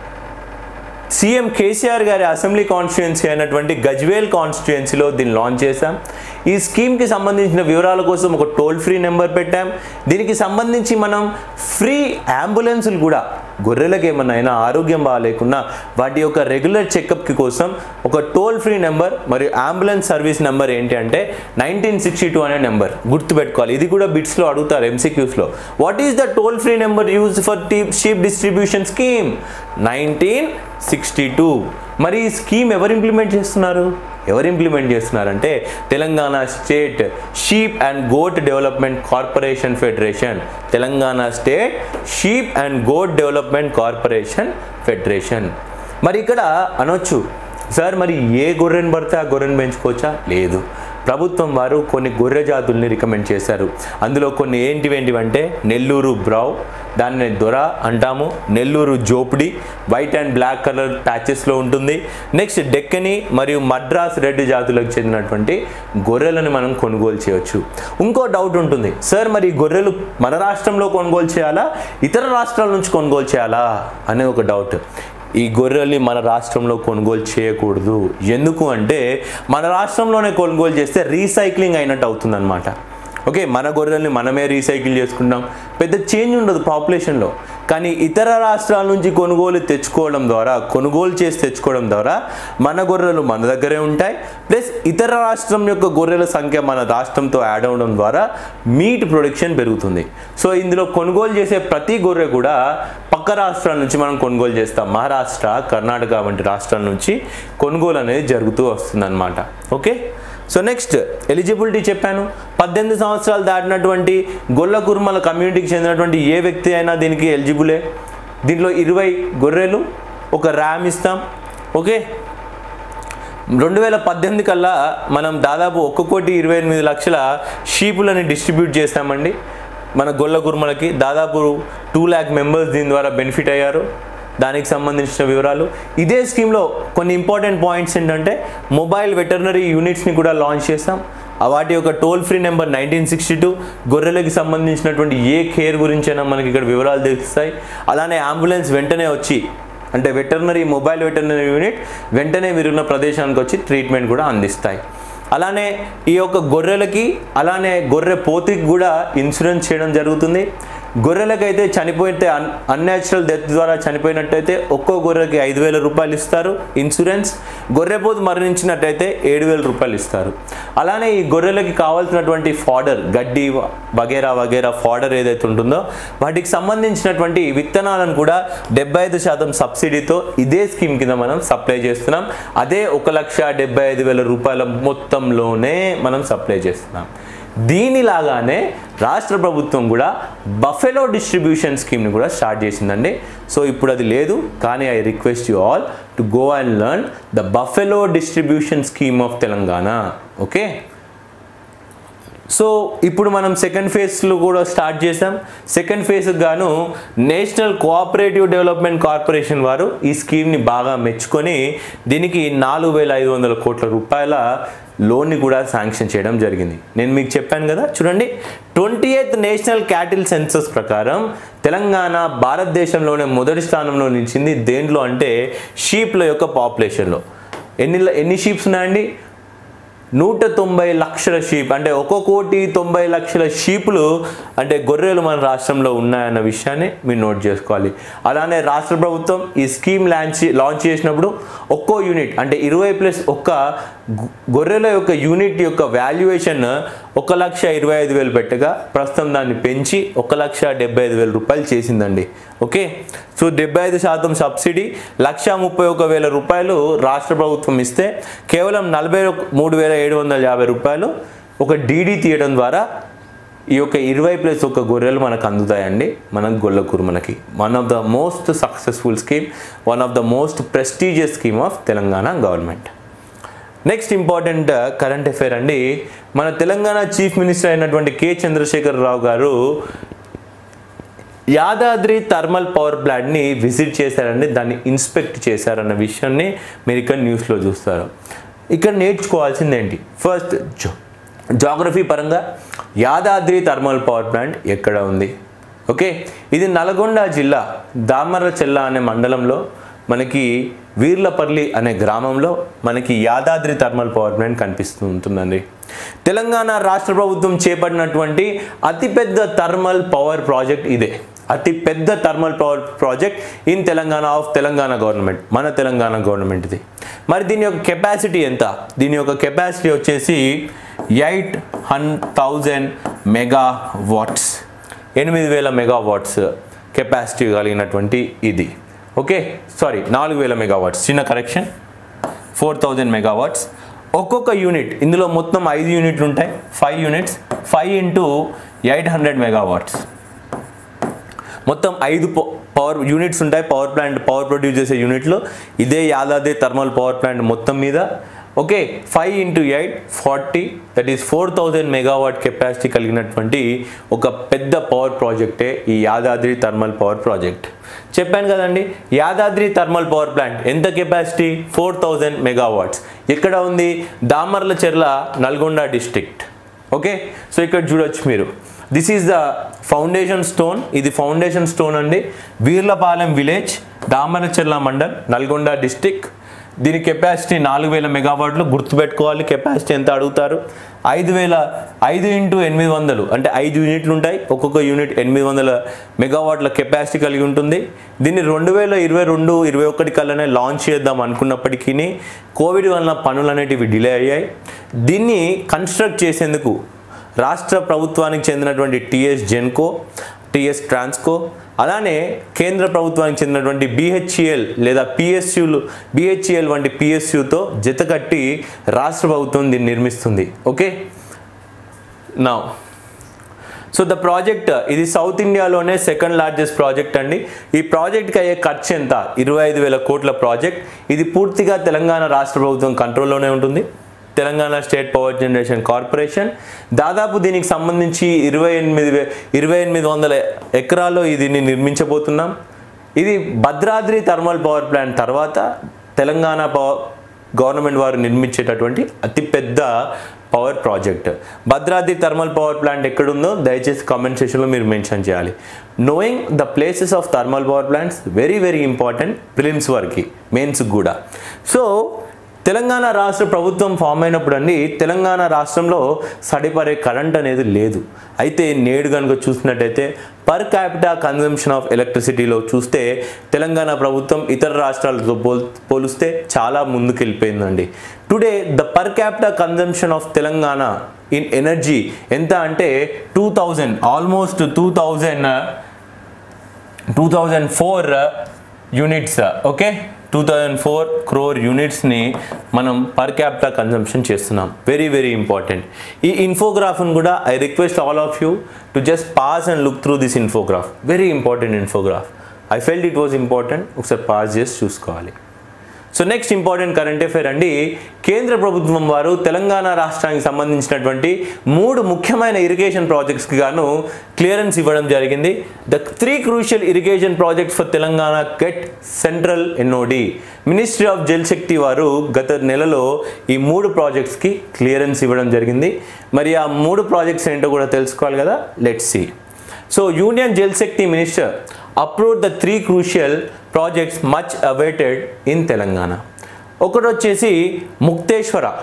సీఎం కేసీఆర్ గారి అసెంబ్లీ కాన్స్టిట్యుయెన్సీ అయినటువంటి గజ్వేల్ కాన్స్టిట్యుయెన్సీలో దీన్ని లాంచ్ చేశాం ఈ స్కీమ్కి సంబంధించిన వివరాల కోసం ఒక టోల్ ఫ్రీ నెంబర్ పెట్టాం దీనికి సంబంధించి మనం ఫ్రీ అంబులెన్సులు కూడా గొర్రెలకు ఏమన్నా అయినా ఆరోగ్యం బాగాలేకున్నా వాటి యొక్క రెగ్యులర్ చెకప్కి కోసం ఒక టోల్ ఫ్రీ నెంబర్ మరియు అంబులెన్స్ సర్వీస్ నెంబర్ ఏంటి అంటే నైన్టీన్ సిక్స్టీ టూ అనే నెంబర్ గుర్తుపెట్టుకోవాలి ఇది కూడా బిట్స్లో అడుగుతారు ఎంసీక్యూస్లో what is the toll free number use for sheep distribution scheme nineteen sixty two మరి ఈ స్కీమ్ ఎవరు ఇంప్లిమెంట్ చేస్తున్నారు ఎవరు ఇంప్లిమెంట్ చేస్తున్నారంటే Telangana state sheep and goat development corporation federation Telangana state sheep and goat development corporation federation మరి ఇక్కడ అనొచ్చు sir మరి ఏ గొర్రెని పడితే ఆ గొర్రెని పెంచుకోవచ్చా లేదు ప్రభుత్వం వారు కొన్ని గొర్రె జాతుల్ని రికమెండ్ చేశారు అందులో కొన్ని ఏంటివేంటివంటే నెల్లూరు బ్రౌ దాన్ని దొర అంటాము నెల్లూరు జోపిడి వైట్ అండ్ బ్లాక్ కలర్ ప్యాచెస్లో ఉంటుంది నెక్స్ట్ డెక్కని మరియు మద్రాస్ రెడ్ జాతులకు చెందినటువంటి గొర్రెలను మనం కొనుగోలు చేయవచ్చు ఇంకో డౌట్ ఉంటుంది సార్ మరి ఈ గొర్రెలు మన రాష్ట్రంలో కొనుగోలు చేయాలా ఇతర రాష్ట్రాల నుంచి కొనుగోలు చేయాలా అనే ఒక డౌట్ ఈ గొర్రెల్ని మన రాష్ట్రంలో కొనుగోలు చేయకూడదు ఎందుకు అంటే మన రాష్ట్రంలోనే కొనుగోలు చేస్తే రీసైక్లింగ్ అయినట్టు అవుతుందన్నమాట ఓకే మన గొర్రెల్ని మనమే రీసైకిల్ చేసుకుంటాం పెద్ద చేంజ్ ఉండదు పాపులేషన్లో కానీ ఇతర రాష్ట్రాల నుంచి కొనుగోలు తెచ్చుకోవడం ద్వారా కొనుగోలు చేసి తెచ్చుకోవడం ద్వారా మన గొర్రెలు మన దగ్గరే ఉంటాయి ప్లస్ ఇతర రాష్ట్రం యొక్క గొర్రెల సంఖ్య మన రాష్ట్రంతో యాడ్ అవడం ద్వారా మీట్ ప్రొడక్షన్ పెరుగుతుంది సో ఇందులో కొనుగోలు చేసే ప్రతి గొర్రె కూడా పక్క రాష్ట్రాల నుంచి మనం కొనుగోలు చేస్తాం మహారాష్ట్ర కర్ణాటక వంటి రాష్ట్రాల నుంచి కొనుగోలు అనేది జరుగుతూ వస్తుందన్నమాట ఓకే సో నెక్స్ట్ ఎలిజిబిలిటీ చెప్పాను పద్దెనిమిది సంవత్సరాలు దాటినటువంటి గొల్ల కుర్మల కమ్యూనిటీకి చెందినటువంటి ఏ వ్యక్తి అయినా దీనికి ఎలిజిబులే దీంట్లో ఇరవై గొర్రెలు ఒక ర్యామ్ ఇస్తాం ఓకే రెండు వేల పద్దెనిమిది కల్లా మనం దాదాపు ఒక్క కోటి ఇరవై ఎనిమిది లక్షల షీపులని డిస్ట్రిబ్యూట్ చేస్తామండి మన గొల్ల కుర్మలకి దాదాపు టూ ల్యాక్ మెంబర్స్ దీని ద్వారా బెనిఫిట్ అయ్యారు దానికి సంబంధించిన వివరాలు ఇదే స్కీమ్లో కొన్ని ఇంపార్టెంట్ పాయింట్స్ ఏంటంటే మొబైల్ వెటర్నరీ యూనిట్స్ని కూడా లాంచ్ చేస్తాం ఆ వాటి యొక్క toll free number nineteen sixty two గొర్రెలకి సంబంధించినటువంటి ఏ కేర్ గురించైనా మనకి ఇక్కడ వివరాలు తెలుస్తాయి అలానే అంబులెన్స్ వెంటనే వచ్చి అంటే వెటర్నరీ మొబైల్ వెటర్నరీ యూనిట్ వెంటనే మీరున్న ప్రదేశానికి వచ్చి ట్రీట్మెంట్ కూడా అందిస్తాయి అలానే ఈ యొక్క గొర్రెలకి అలానే గొర్రె పోతికి కూడా ఇన్సూరెన్స్ చేయడం జరుగుతుంది గొర్రెలకైతే చనిపోతే అన్ అన్యాచురల్ డెత్ ద్వారా చనిపోయినట్టయితే ఒక్కో గొర్రెకి ఐదు వేల రూపాయలు ఇస్తారు ఇన్సూరెన్స్ గొర్రెపోతు మరణించినట్టయితే ఏడు వేల రూపాయలు ఇస్తారు అలానే ఈ గొర్రెలకి కావాల్సినటువంటి ఫాడర్ గడ్డి వ- వగేరా వగేరా ఫాడర్ ఏదైతే ఉంటుందో వాటికి సంబంధించినటువంటి విత్తనాలను కూడా డెబ్బై ఐదు శాతం సబ్సిడీతో ఇదే స్కీమ్ కింద మనం సప్లై చేస్తున్నాం అదే ఒక లక్ష డెబ్బై ఐదు వేల రూపాయల మొత్తంలోనే మనం సప్లై చేస్తున్నాం దీనిలాగానే రాష్ట్ర ప్రభుత్వం కూడా బఫెలో డిస్ట్రిబ్యూషన్ స్కీమ్ని కూడా స్టార్ట్ చేసిందండి సో ఇప్పుడు అది లేదు కానీ I request you all to go and learn the buffalo distribution scheme of Telangana okay so ఇప్పుడు మనం సెకండ్ ఫేజ్లో కూడా స్టార్ట్ చేసాం సెకండ్ ఫేజ్ గాను నేషనల్ కోఆపరేటివ్ డెవలప్మెంట్ కార్పొరేషన్ వారు ఈ స్కీమ్ని బాగా మెచ్చుకొని దీనికి నాలుగు వేల ఐదు వందల కోట్ల రూపాయల లోన్ని కూడా శాంక్షన్ చేయడం జరిగింది నేను మీకు చెప్పాను కదా చూడండి twenty eighth national cattle census ప్రకారం తెలంగాణ భారతదేశంలోనే మొదటి స్థానంలో నిలిచింది దేంట్లో అంటే షీప్ల యొక్క పాపులేషన్లో ఎన్ని ఎన్ని షీప్స్ ఉన్నాయండి నూట తొంభై లక్షల షీప్ అంటే ఒక కోటి తొంభై లక్షల షీపులు అంటే గొర్రెలు మన రాష్ట్రంలో ఉన్నాయన్న విషయాన్ని మీరు నోట్ చేసుకోవాలి అలానే రాష్ట్ర ప్రభుత్వం ఈ స్కీమ్ లాంచ్ లాంచ్ చేసినప్పుడు ఒక్కో యూనిట్ అంటే ఇరవై ప్లస్ ఒక్క గు- గొర్రెల యొక్క యూనిట్ యొక్క వాల్యుయేషన్ ఒక లక్ష ఇరవై ఐదు వేలు పెట్టగా ప్రస్తుతం దాన్ని పెంచి ఒక లక్ష డెబ్బై ఐదు వేల రూపాయలు చేసిందండి ఓకే సో డెబ్బై ఐదు శాతం సబ్సిడీ లక్ష ముప్పై ఒక వేల రూపాయలు రాష్ట్ర ప్రభుత్వం ఇస్తే కేవలం నలభై మూడు వేల ఏడు వందల యాభై రూపాయలు ఒక డీడీ తీయడం ద్వారా ఈ యొక్క ఇరవై ప్లస్ ఒక గొర్రెలు మనకు అందుతాయండి మన గొల్లకూరు మనకి one of the most successful scheme one of the most prestigious scheme of Telangana government next important current affair అండి మన తెలంగాణ చీఫ్ మినిస్టర్ అయినటువంటి K Chandrashekar Rao garu Yadadri thermal power ప్లాంట్ని విజిట్ చేశారండి దాన్ని ఇన్స్పెక్ట్ చేశారన్న విషయాన్ని మీరు ఇక్కడ న్యూస్లో చూస్తారు ఇక్కడ నేర్చుకోవాల్సింది ఏంటి ఫస్ట్ జో జాగ్రఫీ పరంగా యాదాద్రి థర్మల్ పవర్ ప్లాంట్ ఎక్కడ ఉంది ఓకే ఇది నల్గొండ జిల్లా దామరచెల్ల అనే మండలంలో మనకి వీర్లపల్లి అనే గ్రామంలో మనకి యాదాద్రి థర్మల్ పవర్ ప్లాంట్ కనిపిస్తూ ఉంటుందండి తెలంగాణ రాష్ట్ర ప్రభుత్వం చేపట్టినటువంటి అతిపెద్ద థర్మల్ పవర్ ప్రాజెక్ట్ ఇదే అతి పెద్ద thermal power project in Telangana of Telangana government మన తెలంగాణ గవర్నమెంట్ ఇది మరి దీని యొక్క కెపాసిటీ ఎంత దీని యొక్క కెపాసిటీ వచ్చేసి ఎయిట్ హన్ థౌజండ్ మెగా వాట్స్ ఎనిమిది వేల మెగా వాట్స్ కెపాసిటీ కలిగినటువంటి ఇది ఓకే సారీ నాలుగు వేల మెగావాట్స్ చిన్న కరెక్షన్ ఫోర్ థౌజండ్ మెగావాట్స్ ఒక్కొక్క యూనిట్ ఇందులో మొత్తం ఐదు యూనిట్లు ఉంటాయి five units five into eight hundred megawatts మొత్తం ఐదు ప- పవర్ యూనిట్స్ ఉంటాయి పవర్ ప్లాంట్ పవర్ ప్రొడ్యూస్ చేసే యూనిట్లు ఇదే యాదాద్రి థర్మల్ పవర్ ప్లాంట్ మొత్తం మీద okay five into eight forty that is four thousand megawatt capacity కలిగినటువంటి ఒక పెద్ద పవర్ ప్రాజెక్టే ఈ యాదాద్రి థర్మల్ పవర్ ప్రాజెక్ట్ చెప్పాను కదండి యాదాద్రి థర్మల్ పవర్ ప్లాంట్ ఎంత కెపాసిటీ ఫోర్ థౌజండ్ మెగావాట్స్ ఎక్కడ ఉంది దామర్ల చెర్ల నల్గొండ డిస్ట్రిక్ట్ ఓకే సో ఇక్కడ చూడొచ్చు మీరు this is the foundation stone ఇది ఫౌండేషన్ స్టోన్ అండి వీర్లపాలెం విలేజ్ దామరచెర్ల మండల్ నల్గొండ డిస్టిక్ దీని కెపాసిటీ నాలుగు వేల మెగావాట్లు గుర్తుపెట్టుకోవాలి కెపాసిటీ ఎంత అడుగుతారు ఐదు వేల ఐదు ఇంటూ ఎనిమిది వందలు అంటే ఐదు యూనిట్లు ఉంటాయి ఒక్కొక్క యూనిట్ ఎనిమిది వందల మెగావాట్ల కెపాసిటీ కలిగి ఉంటుంది దీన్ని రెండు వేల ఇరవై రెండు ఇరవై ఒకటి కల్లానే లాంచ్ చేద్దాం అనుకున్నప్పటికీ కోవిడ్ వలన పనులు అనేటివి డిలే అయ్యాయి దీన్ని కన్స్ట్రక్ట్ చేసేందుకు రాష్ట్ర ప్రభుత్వానికి చెందినటువంటి టిఎస్ జెన్కో టిఎస్ ట్రాన్స్కో అలానే కేంద్ర ప్రభుత్వానికి చెందినటువంటి బిహెచ్ఈఎల్ లేదా పిఎస్యులు బిహెచ్ఈఎల్ వంటి పిఎస్యుతో జతకట్టి రాష్ట్ర ప్రభుత్వం దీన్ని నిర్మిస్తుంది ఓకే నా సో ద ప్రాజెక్ట్ ఇది సౌత్ ఇండియాలోనే సెకండ్ లార్జెస్ట్ ప్రాజెక్ట్ అండి ఈ ప్రాజెక్ట్కి అయ్యే ఖర్చు ఎంత ఇరవై ఐదు వేల కోట్ల ప్రాజెక్ట్ ఇది పూర్తిగా తెలంగాణ రాష్ట్ర ప్రభుత్వం కంట్రోల్లోనే ఉంటుంది Telangana state power generation corporation దాదాపు దీనికి సంబంధించి ఇరవై ఎనిమిది వే ఇరవై ఎనిమిది వందల ఎకరాల్లో దీన్ని నిర్మించబోతున్నాం ఇది భద్రాద్రి థర్మల్ పవర్ ప్లాంట్ తర్వాత తెలంగాణ పవర్ గవర్నమెంట్ వారు నిర్మించేటటువంటి అతిపెద్ద power project Bhadradri thermal power plant ఎక్కడుందో దయచేసి కామెంట్ సెక్షన్లో మీరు మెన్షన్ చేయాలి knowing the places of thermal power plants very very important prelims వరకు మెయిన్స్ కూడా సో తెలంగాణ రాష్ట్ర ప్రభుత్వం ఫామ్ అయినప్పుడు అండి తెలంగాణ రాష్ట్రంలో సడిపడే కరెంట్ అనేది లేదు అయితే నేడు కనుక చూసినట్టయితే పర్ క్యాపిటా కన్జంప్షన్ ఆఫ్ ఎలక్ట్రిసిటీలో చూస్తే తెలంగాణ ప్రభుత్వం ఇతర రాష్ట్రాలతో పోల్ పోలిస్తే చాలా ముందుకెళ్ళిపోయిందండి today the per capita consumption of Telangana in energy ఎంత అంటే two thousand almost two thousand two thousand four units okay two thousand four crore యూనిట్స్ని మనం పర్ క్యాపిటల్ కన్జంప్షన్ చేస్తున్నాం వెరీ వెరీ ఇంపార్టెంట్ ఈ ఇన్ఫోగ్రాఫ్ని కూడా I request all of you to just pass and look through this infograph very important infograph I felt it was important ఒకసారి pass చేసి చూసుకోవాలి so next important current affair అండి కేంద్ర ప్రభుత్వం వారు తెలంగాణ రాష్ట్రానికి సంబంధించినటువంటి మూడు ముఖ్యమైన ఇరిగేషన్ ప్రాజెక్ట్స్కి గాను క్లియరెన్స్ ఇవ్వడం జరిగింది the three crucial irrigation projects for Telangana get central NOD ministry of Jal Shakti వారు గత నెలలో ఈ మూడు ప్రాజెక్ట్స్కి క్లియరెన్స్ ఇవ్వడం జరిగింది మరి ఆ మూడు ప్రాజెక్ట్స్ ఏంటో కూడా తెలుసుకోవాలి కదా let's see so union Jal Shakti minister approve the three crucial projects much awaited in Telangana ఒకటి వచ్చేసి ముక్తేశ్వర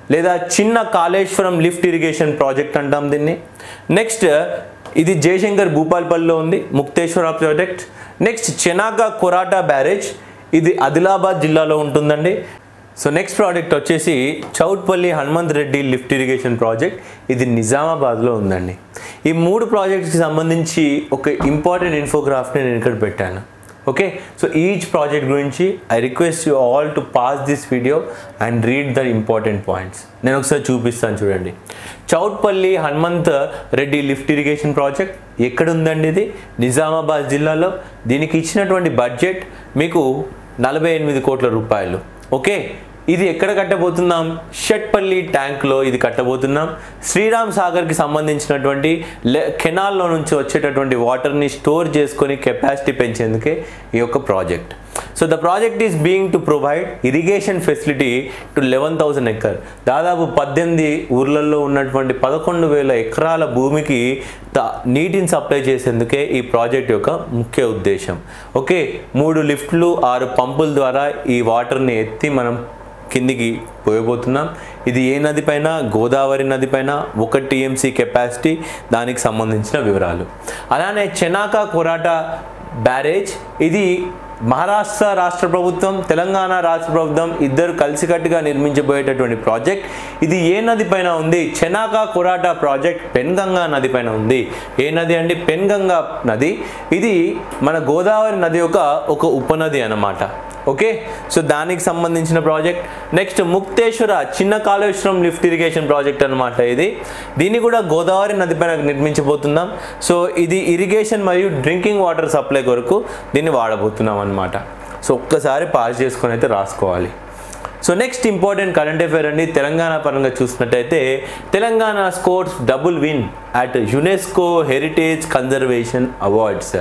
లేదా చిన్న కాళేశ్వరం లిఫ్ట్ ఇరిగేషన్ ప్రాజెక్ట్ అంటాం దీన్ని నెక్స్ట్ ఇది జయశంకర్ భూపాల్పల్లిలో ఉంది Mukteshwara project next Chenaka Korata barrage ఇది ఆదిలాబాద్ జిల్లాలో ఉంటుందండి సో నెక్స్ట్ ప్రాజెక్ట్ వచ్చేసి Chowtpalli Hanumanth Reddy lift irrigation project ఇది నిజామాబాద్లో ఉందండి ఈ మూడు ప్రాజెక్ట్స్కి సంబంధించి ఒక ఇంపార్టెంట్ ఇన్ఫోగ్రాఫ్ని నేను ఇక్కడ పెట్టాను ఓకే సో ఈచ్ ప్రాజెక్ట్ గురించి I request you all to pass this video and read the important points నేను ఒకసారి చూపిస్తాను చూడండి Chautpalli Hanumanth Reddy lift irrigation project ఎక్కడ ఉందండి ఇది నిజామాబాద్ జిల్లాలో దీనికి ఇచ్చినటువంటి బడ్జెట్ మీకు నలభై ఎనిమిది కోట్ల రూపాయలు ఓకే ఇది ఎక్కడ కట్టబోతున్నాం షట్పల్లి ట్యాంక్లో ఇది కట్టబోతున్నాం శ్రీరామ్ సాగర్కి సంబంధించినటువంటి లె కెనాల్లో నుంచి వచ్చేటటువంటి వాటర్ని స్టోర్ చేసుకొని కెపాసిటీ పెంచేందుకే ఈ యొక్క project so the project is being to provide irrigation facility to eleven thousand acre దాదాపు పద్దెనిమిది ఊర్లలో ఉన్నటువంటి పదకొండు వేల ఎకరాల భూమికి త- నీటిని సప్లై చేసేందుకే ఈ ప్రాజెక్ట్ యొక్క ముఖ్య ఉద్దేశం ఓకే మూడు లిఫ్ట్లు ఆరు పంపుల ద్వారా ఈ వాటర్ని ఎత్తి మనం కిందికి పోయబోతున్నాం ఇది ఏ నది పైన గోదావరి నది పైన ఒక టీఎంసీ కెపాసిటీ దానికి సంబంధించిన వివరాలు అలానే చెనాక కొరాటా బ్యారేజ్ ఇది మహారాష్ట్ర రాష్ట్ర ప్రభుత్వం తెలంగాణ రాష్ట్ర ప్రభుత్వం ఇద్దరు కలిసికట్టుగా నిర్మించబోయేటటువంటి ప్రాజెక్ట్ ఇది ఏ నది పైన ఉంది చెనాక కొరాటా ప్రాజెక్ట్ పెన్గంగా నది పైన ఉంది ఏ నది అంటే పెన్గంగా నది ఇది మన గోదావరి నది యొక్క ఒక ఉపనది అన్నమాట ఓకే సో దానికి సంబంధించిన ప్రాజెక్ట్ నెక్స్ట్ ముక్తేశ్వర చిన్న కాళేశ్వరం లిఫ్ట్ ఇరిగేషన్ ప్రాజెక్ట్ అనమాట ఇది దీన్ని కూడా గోదావరి నది పైన నిర్మించబోతున్నాం సో ఇది ఇరిగేషన్ మరియు డ్రింకింగ్ వాటర్ సప్లై కొరకు దీన్ని వాడబోతున్నాం అనమాట సో ఒక్కసారి పాస్ చేసుకొని అయితే రాసుకోవాలి so next important current affair అండి తెలంగాణ పరంగా చూసినట్టయితే Telangana scores double win at UNESCO heritage conservation awards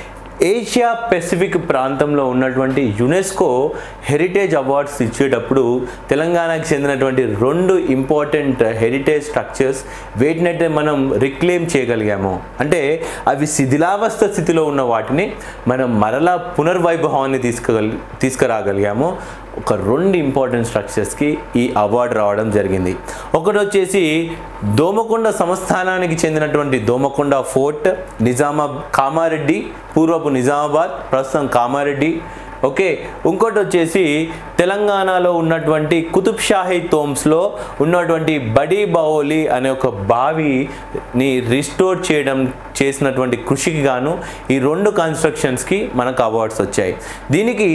Asia Pacific ప్రాంతంలో ఉన్నటువంటి యునెస్కో హెరిటేజ్ అవార్డ్స్ ఇచ్చేటప్పుడు తెలంగాణకు చెందినటువంటి రెండు ఇంపార్టెంట్ హెరిటేజ్ స్ట్రక్చర్స్ వేటినైతే మనం రిక్లెయిమ్ చేయగలిగాము అంటే అవి శిథిలావస్థ స్థితిలో ఉన్న వాటిని మనం మరలా పునర్వైభవాన్ని తీసుకగలి తీసుకురాగలిగాము ఒక రెండు ఇంపార్టెంట్ స్ట్రక్చర్స్కి ఈ అవార్డు రావడం జరిగింది ఒకటి వచ్చేసి దోమకొండ సంస్థానానికి చెందినటువంటి దోమకొండ ఫోర్ట్ నిజామా కామారెడ్డి పూర్వపు నిజామాబాద్ ప్రస్తుతం కామారెడ్డి ఓకే ఇంకోటి వచ్చేసి తెలంగాణలో ఉన్నటువంటి కుతుబ్ షాహీ తోమ్స్లో ఉన్నటువంటి బడీ బావోలి అనే ఒక బావిని రిస్టోర్ చేయడం చేసినటువంటి కృషికి గాను ఈ రెండు కన్స్ట్రక్షన్స్కి మనకు అవార్డ్స్ వచ్చాయి దీనికి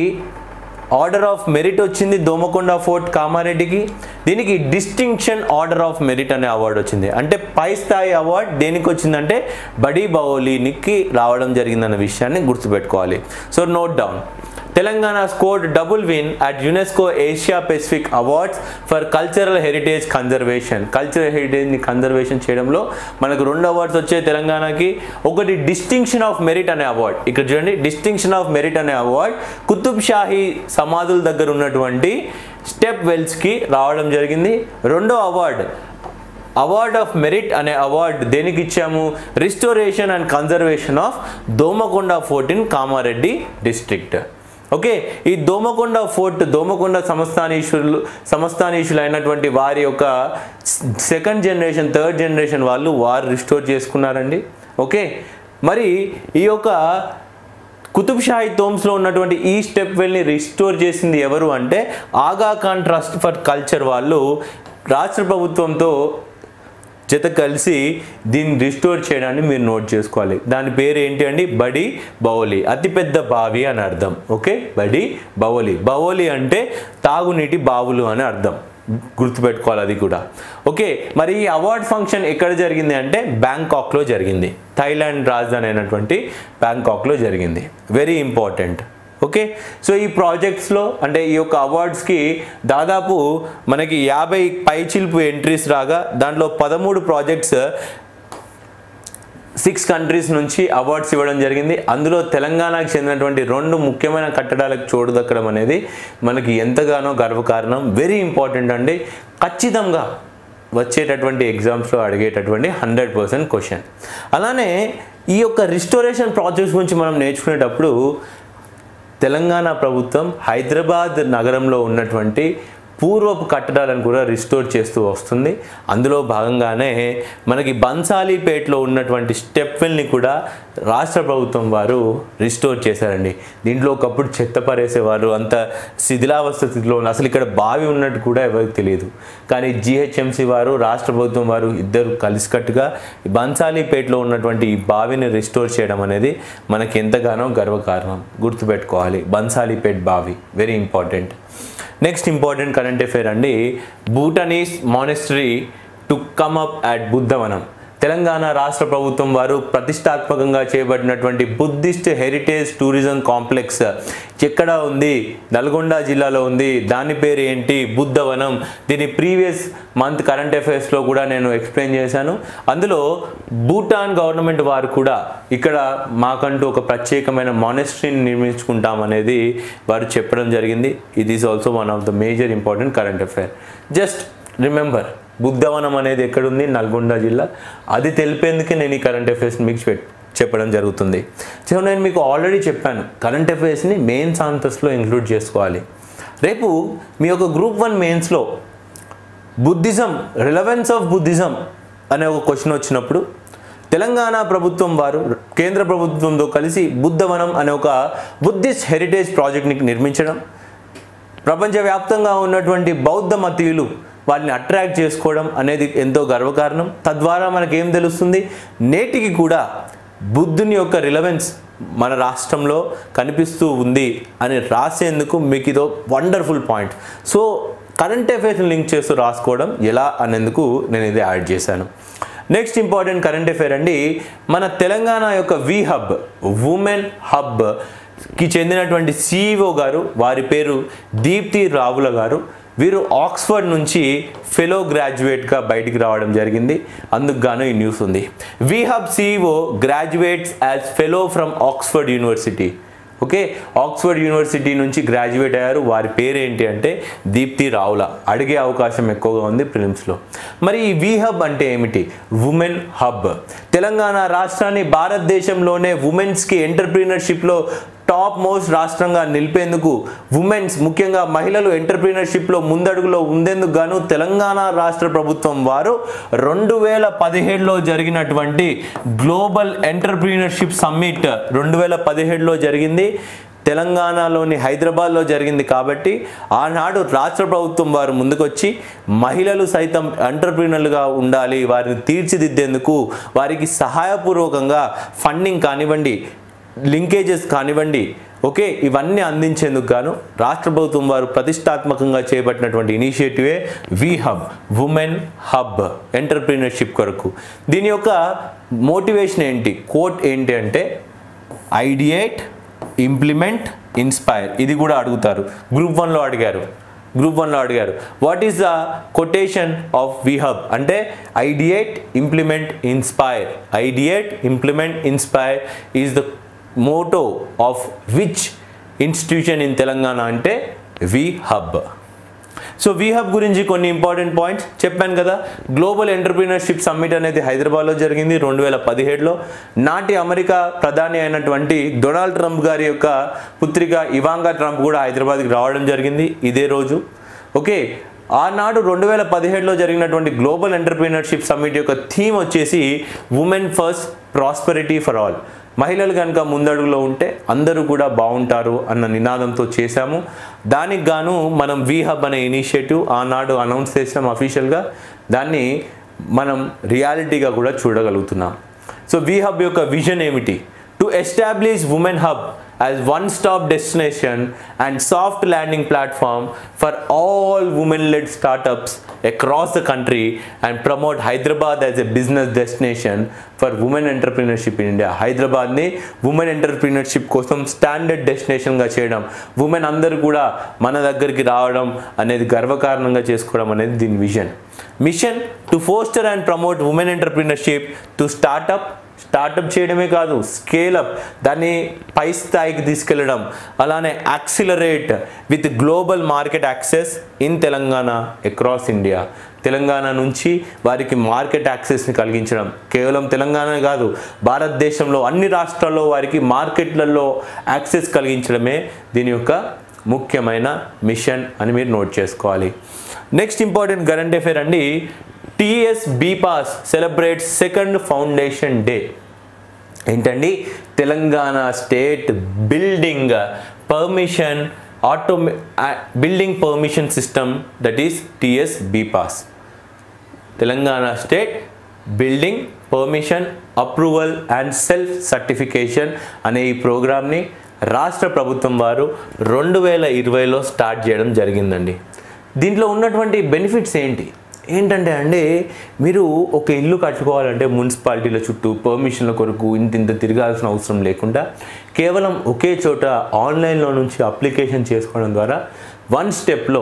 ఆర్డర్ ఆఫ్ మెరిట్ వచ్చింది దోమకొండ ఫోర్ట్ కామారెడ్డికి దీనికి డిస్టింక్షన్ ఆర్డర్ ఆఫ్ మెరిట్ అనే అవార్డు వచ్చింది అంటే పై స్థాయి అవార్డ్ దేనికి వచ్చిందంటే బడీ బౌలీనికి రావడం జరిగిందన్న విషయాన్ని గుర్తుపెట్టుకోవాలి so note down Telangana scored double win at UNESCO Asia Pacific awards for cultural heritage conservation cultural హెరిటేజ్ని కన్జర్వేషన్ చేయడంలో మనకు రెండు అవార్డ్స్ వచ్చాయి తెలంగాణకి ఒకటి డిస్టింక్షన్ ఆఫ్ మెరిట్ అనే అవార్డ్ ఇక్కడ చూడండి డిస్టింక్షన్ ఆఫ్ మెరిట్ అనే అవార్డ్ కుతుబ్ షాహీ సమాధుల దగ్గర ఉన్నటువంటి స్టెప్ వెల్స్కి రావడం జరిగింది రెండో అవార్డు అవార్డ్ ఆఫ్ మెరిట్ అనే అవార్డు దేనికి ఇచ్చాము restoration and conservation of Domakonda fort in Kamareddy district okay ఈ దోమకొండ ఫోర్ట్ దోమకొండ సంస్థానీశ్వరులు సంస్థానీశులు అయినటువంటి వారి యొక్క సెకండ్ జనరేషన్ థర్డ్ జనరేషన్ వాళ్ళు వారు రిస్టోర్ చేసుకున్నారండి ఓకే మరి ఈ యొక్క కుతుబ్ షాహీ తోమ్స్లో ఉన్నటువంటి ఈ స్టెప్ వెల్ని రిస్టోర్ చేసింది ఎవరు అంటే ఆగా ఖాన్ ట్రస్ట్ ఫర్ కల్చర్ వాళ్ళు రాష్ట్ర ప్రభుత్వంతో జత కలిసి దీన్ని రిస్టోర్ చేయడాన్ని మీరు నోట్ చేసుకోవాలి దాని పేరు ఏంటి అండి బడి బౌలి అతిపెద్ద బావి అని అర్థం ఓకే బడి బౌలి బౌలి అంటే తాగునీటి బావులు అని అర్థం గుర్తుపెట్టుకోవాలి అది కూడా ఓకే మరి ఈ అవార్డ్ ఫంక్షన్ ఎక్కడ జరిగింది అంటే బ్యాంకాక్లో జరిగింది థైలాండ్ రాజధాని అయినటువంటి బ్యాంకాక్లో జరిగింది వెరీ ఇంపార్టెంట్ ఓకే సో ఈ ప్రాజెక్ట్స్లో అంటే ఈ యొక్క అవార్డ్స్కి దాదాపు మనకి యాభై పైచిల్పు ఎంట్రీస్ రాగా దాంట్లో పదమూడు ప్రాజెక్ట్స్ సిక్స్ కంట్రీస్ నుంచి అవార్డ్స్ ఇవ్వడం జరిగింది అందులో తెలంగాణకు చెందినటువంటి రెండు ముఖ్యమైన కట్టడాలకు చోటు దక్కడం అనేది మనకి ఎంతగానో గర్వకారణం వెరీ ఇంపార్టెంట్ అండి ఖచ్చితంగా వచ్చేటటువంటి ఎగ్జామ్స్లో అడిగేటటువంటి హండ్రెడ్ పర్సెంట్ క్వశ్చన్ అలానే ఈ యొక్క రిస్టోరేషన్ ప్రాజెక్ట్స్ గురించి మనం నేర్చుకునేటప్పుడు తెలంగాణ ప్రభుత్వం హైదరాబాద్ నగరంలో ఉన్నటువంటి పూర్వపు కట్టడాలను కూడా రిస్టోర్ చేస్తూ వస్తుంది అందులో భాగంగానే మనకి బన్సాలీపేటలో ఉన్నటువంటి స్టెప్ వెల్ని కూడా రాష్ట్ర ప్రభుత్వం వారు రిస్టోర్ చేశారండి దీంట్లో ఒకప్పుడు చెత్త పరేసేవారు అంత శిథిలావస్థ స్థితిలో ఉన్న అసలు ఇక్కడ బావి ఉన్నట్టు కూడా ఎవరికి తెలియదు కానీ జిహెచ్ఎంసి వారు రాష్ట్ర ప్రభుత్వం వారు ఇద్దరు కలిసికట్టుగా ఈ బన్సాలీపేటలో ఉన్నటువంటి ఈ బావిని రిస్టోర్ చేయడం అనేది మనకి ఎంతగానో గర్వకారణం గుర్తుపెట్టుకోవాలి బన్సాలీపేట్ బావి very important next important current affair అండి Bhutanese monastery to come up at Buddhavanam Telangana రాష్ట్ర ప్రభుత్వం వారు ప్రతిష్టాత్మకంగా చేపట్టినటువంటి బుద్ధిస్ట్ హెరిటేజ్ టూరిజం కాంప్లెక్స్ ఎక్కడ ఉంది నల్గొండ జిల్లాలో ఉంది దాని పేరు ఏంటి బుద్ధవనం దీని ప్రీవియస్ మంత్ కరెంట్ అఫైర్స్లో కూడా నేను ఎక్స్ప్లెయిన్ చేశాను అందులో భూటాన్ గవర్నమెంట్ వారు కూడా ఇక్కడ మాకంటూ ఒక ప్రత్యేకమైన మానెస్ట్రీని నిర్మించుకుంటాం అనేది వారు చెప్పడం జరిగింది ఇది is also one of the major important current affair just remember Buddhavanam అనేది ఎక్కడుంది నల్గొండ జిల్లా అది తెలిపేందుకే నేను ఈ కరెంట్ అఫైర్స్ మీకు పెట్ చెప్పడం జరుగుతుంది సో నేను మీకు ఆల్రెడీ చెప్పాను కరెంట్ అఫైర్స్ని మెయిన్స్ ఆన్సర్స్లో ఇంక్లూడ్ చేసుకోవాలి రేపు మీ యొక్క గ్రూప్ వన్ మెయిన్స్లో బుద్ధిజం రిలవెన్స్ ఆఫ్ బుద్ధిజం అనే ఒక క్వశ్చన్ వచ్చినప్పుడు తెలంగాణ ప్రభుత్వం వారు కేంద్ర ప్రభుత్వంతో కలిసి బుద్ధవనం అనే ఒక బుద్ధిస్ట్ హెరిటేజ్ ప్రాజెక్ట్ని నిర్మించడం ప్రపంచవ్యాప్తంగా ఉన్నటువంటి బౌద్ధ మతీయులు వారిని అట్రాక్ట్ చేసుకోవడం అనేది ఎంతో గర్వకారణం తద్వారా మనకి ఏం తెలుస్తుంది నేటికి కూడా బుద్ధుని యొక్క రిలవెన్స్ మన రాష్ట్రంలో కనిపిస్తూ ఉంది అని రాసేందుకు మీకు ఇదో వండర్ఫుల్ పాయింట్ సో కరెంట్ అఫైర్స్ని లింక్ చేస్తూ రాసుకోవడం ఎలా అనేందుకు నేను ఇది యాడ్ చేశాను నెక్స్ట్ ఇంపార్టెంట్ కరెంట్ అఫైర్ అండి మన తెలంగాణ యొక్క వి హబ్ ఉమెన్ హబ్ కి చెందినటువంటి సిఇఓ గారు వారి పేరు దీప్తి రావుల గారు వీరు ఆక్స్ఫర్డ్ నుంచి ఫెలో గ్రాడ్యుయేట్గా బయటికి రావడం జరిగింది అందుకు గాను ఈ న్యూస్ ఉంది వి Hub CEO graduates as fellow from Oxford University okay Oxford University నుంచి గ్రాడ్యుయేట్ అయ్యారు వారి పేరు ఏంటి అంటే దీప్తి రావుల అడిగే అవకాశం ఎక్కువగా ఉంది ప్రిలిమ్స్లో మరి ఈ వి హబ్ అంటే ఏమిటి ఉమెన్ హబ్ తెలంగాణ రాష్ట్రాన్ని భారతదేశంలోనే ఉమెన్స్కి ఎంటర్ప్రీనర్షిప్లో టాప్ మోస్ట్ రాష్ట్రంగా నిలిపేందుకు ఉమెన్స్ ముఖ్యంగా మహిళలు ఎంటర్ప్రీనర్షిప్లో ముందడుగులో ఉండేందుకు గాను తెలంగాణ రాష్ట్ర ప్రభుత్వం వారు రెండు వేల పదిహేడులో జరిగినటువంటి గ్లోబల్ ఎంటర్ప్రీనర్షిప్ సమ్మిట్ రెండు వేల పదిహేడులో జరిగింది తెలంగాణలోని హైదరాబాద్లో జరిగింది కాబట్టి ఆనాడు రాష్ట్ర ప్రభుత్వం వారు ముందుకొచ్చి మహిళలు సైతం ఎంటర్ప్రీనర్లుగా ఉండాలి వారిని తీర్చిదిద్దేందుకు వారికి సహాయపూర్వకంగా ఫండింగ్ కానివ్వండి లింకేజెస్ కానివ్వండి ఓకే ఇవన్నీ అందించేందుకు గాను రాష్ట్ర ప్రభుత్వం వారు ప్రతిష్టాత్మకంగా చేపట్టినటువంటి ఇనిషియేటివే వి హబ్ ఉమెన్ హబ్ ఎంటర్ప్రీనర్షిప్ కొరకు దీని యొక్క మోటివేషన్ ఏంటి కోట్ ఏంటి అంటే ఐడియేట్ ఇంప్లిమెంట్ ఇన్స్పైర్ ఇది కూడా అడుగుతారు గ్రూప్ వన్లో అడిగారు గ్రూప్ వన్లో అడిగారు what is the quotation of we hub అంటే ideate implement inspire ideate implement inspire is the motto of which institution in Telangana అంటే వి హబ్ సో వి హబ్ గురించి కొన్ని ఇంపార్టెంట్ పాయింట్స్ చెప్పాను కదా గ్లోబల్ ఎంటర్ప్రీనర్షిప్ సమ్మిట్ అనేది హైదరాబాద్లో జరిగింది రెండు వేల పదిహేడులో నాటి అమెరికా ప్రధాని అయినటువంటి డొనాల్డ్ ట్రంప్ గారి యొక్క పుత్రిక ఇవాంగా ట్రంప్ కూడా హైదరాబాద్కి రావడం జరిగింది ఇదే రోజు ఓకే ఆనాడు రెండు వేల పదిహేడులో జరిగినటువంటి గ్లోబల్ ఎంటర్ప్రీనర్షిప్ సమ్మిట్ యొక్క థీమ్ వచ్చేసి women first prosperity for all మహిళలు కనుక ముందడుగులో ఉంటే అందరూ కూడా బాగుంటారు అన్న నినాదంతో చేశాము దానికి గాను మనం వి హబ్ అనే ఇనిషియేటివ్ ఆనాడు అనౌన్స్ చేసాం అఫీషియల్గా దాన్ని మనం రియాలిటీగా కూడా చూడగలుగుతున్నాం సో వి హబ్ యొక్క విజన్ ఏమిటి to establish women hub as one stop destination and soft landing platform for all women lead startups across the country and promote Hyderabad as a business destination for women entrepreneurship in India. హైదరాబాద్ని women entrepreneurship కోసం standard డెస్టినేషన్గా చేయడం women అందరూ కూడా మన దగ్గరికి రావడం అనేది గర్వకారణంగా చేసుకోవడం అనేది దీని vision mission to foster and promote women entrepreneurship to startup startup చేయడమే కాదు స్కేలప్ దాన్ని పై స్థాయికి తీసుకెళ్ళడం అలానే accelerate with global market access in Telangana across India Telangana నుంచి వారికి మార్కెట్ యాక్సెస్ని కలిగించడం కేవలం తెలంగాణ కాదు భారతదేశంలో అన్ని రాష్ట్రాల్లో వారికి మార్కెట్లలో యాక్సెస్ కలిగించడమే దీని యొక్క ముఖ్యమైన మిషన్ అని మీరు నోట్ చేసుకోవాలి నెక్స్ట్ ఇంపార్టెంట్ కరెంట్ అఫేర్ అండి TS bPASS celebrate second foundation day ఏంటండి తెలంగాణ స్టేట్ బిల్డింగ్ పర్మిషన్ ఆటోమే building permission system that is TS bPASS Telangana state building permission approval and self certification అనే ఈ ప్రోగ్రామ్ని రాష్ట్ర ప్రభుత్వం వారు రెండు వేల ఇరవైలో స్టార్ట్ చేయడం జరిగిందండి దీంట్లో ఉన్నటువంటి బెనిఫిట్స్ ఏంటి ఏంటంటే అండి మీరు ఒక ఇల్లు కట్టుకోవాలంటే మున్సిపాలిటీల చుట్టూ పర్మిషన్ల కొరకు ఇంత ఇంత తిరగాల్సిన అవసరం లేకుండా కేవలం ఒకే చోట ఆన్లైన్లో నుంచి అప్లికేషన్ చేసుకోవడం ద్వారా వన్ స్టెప్లో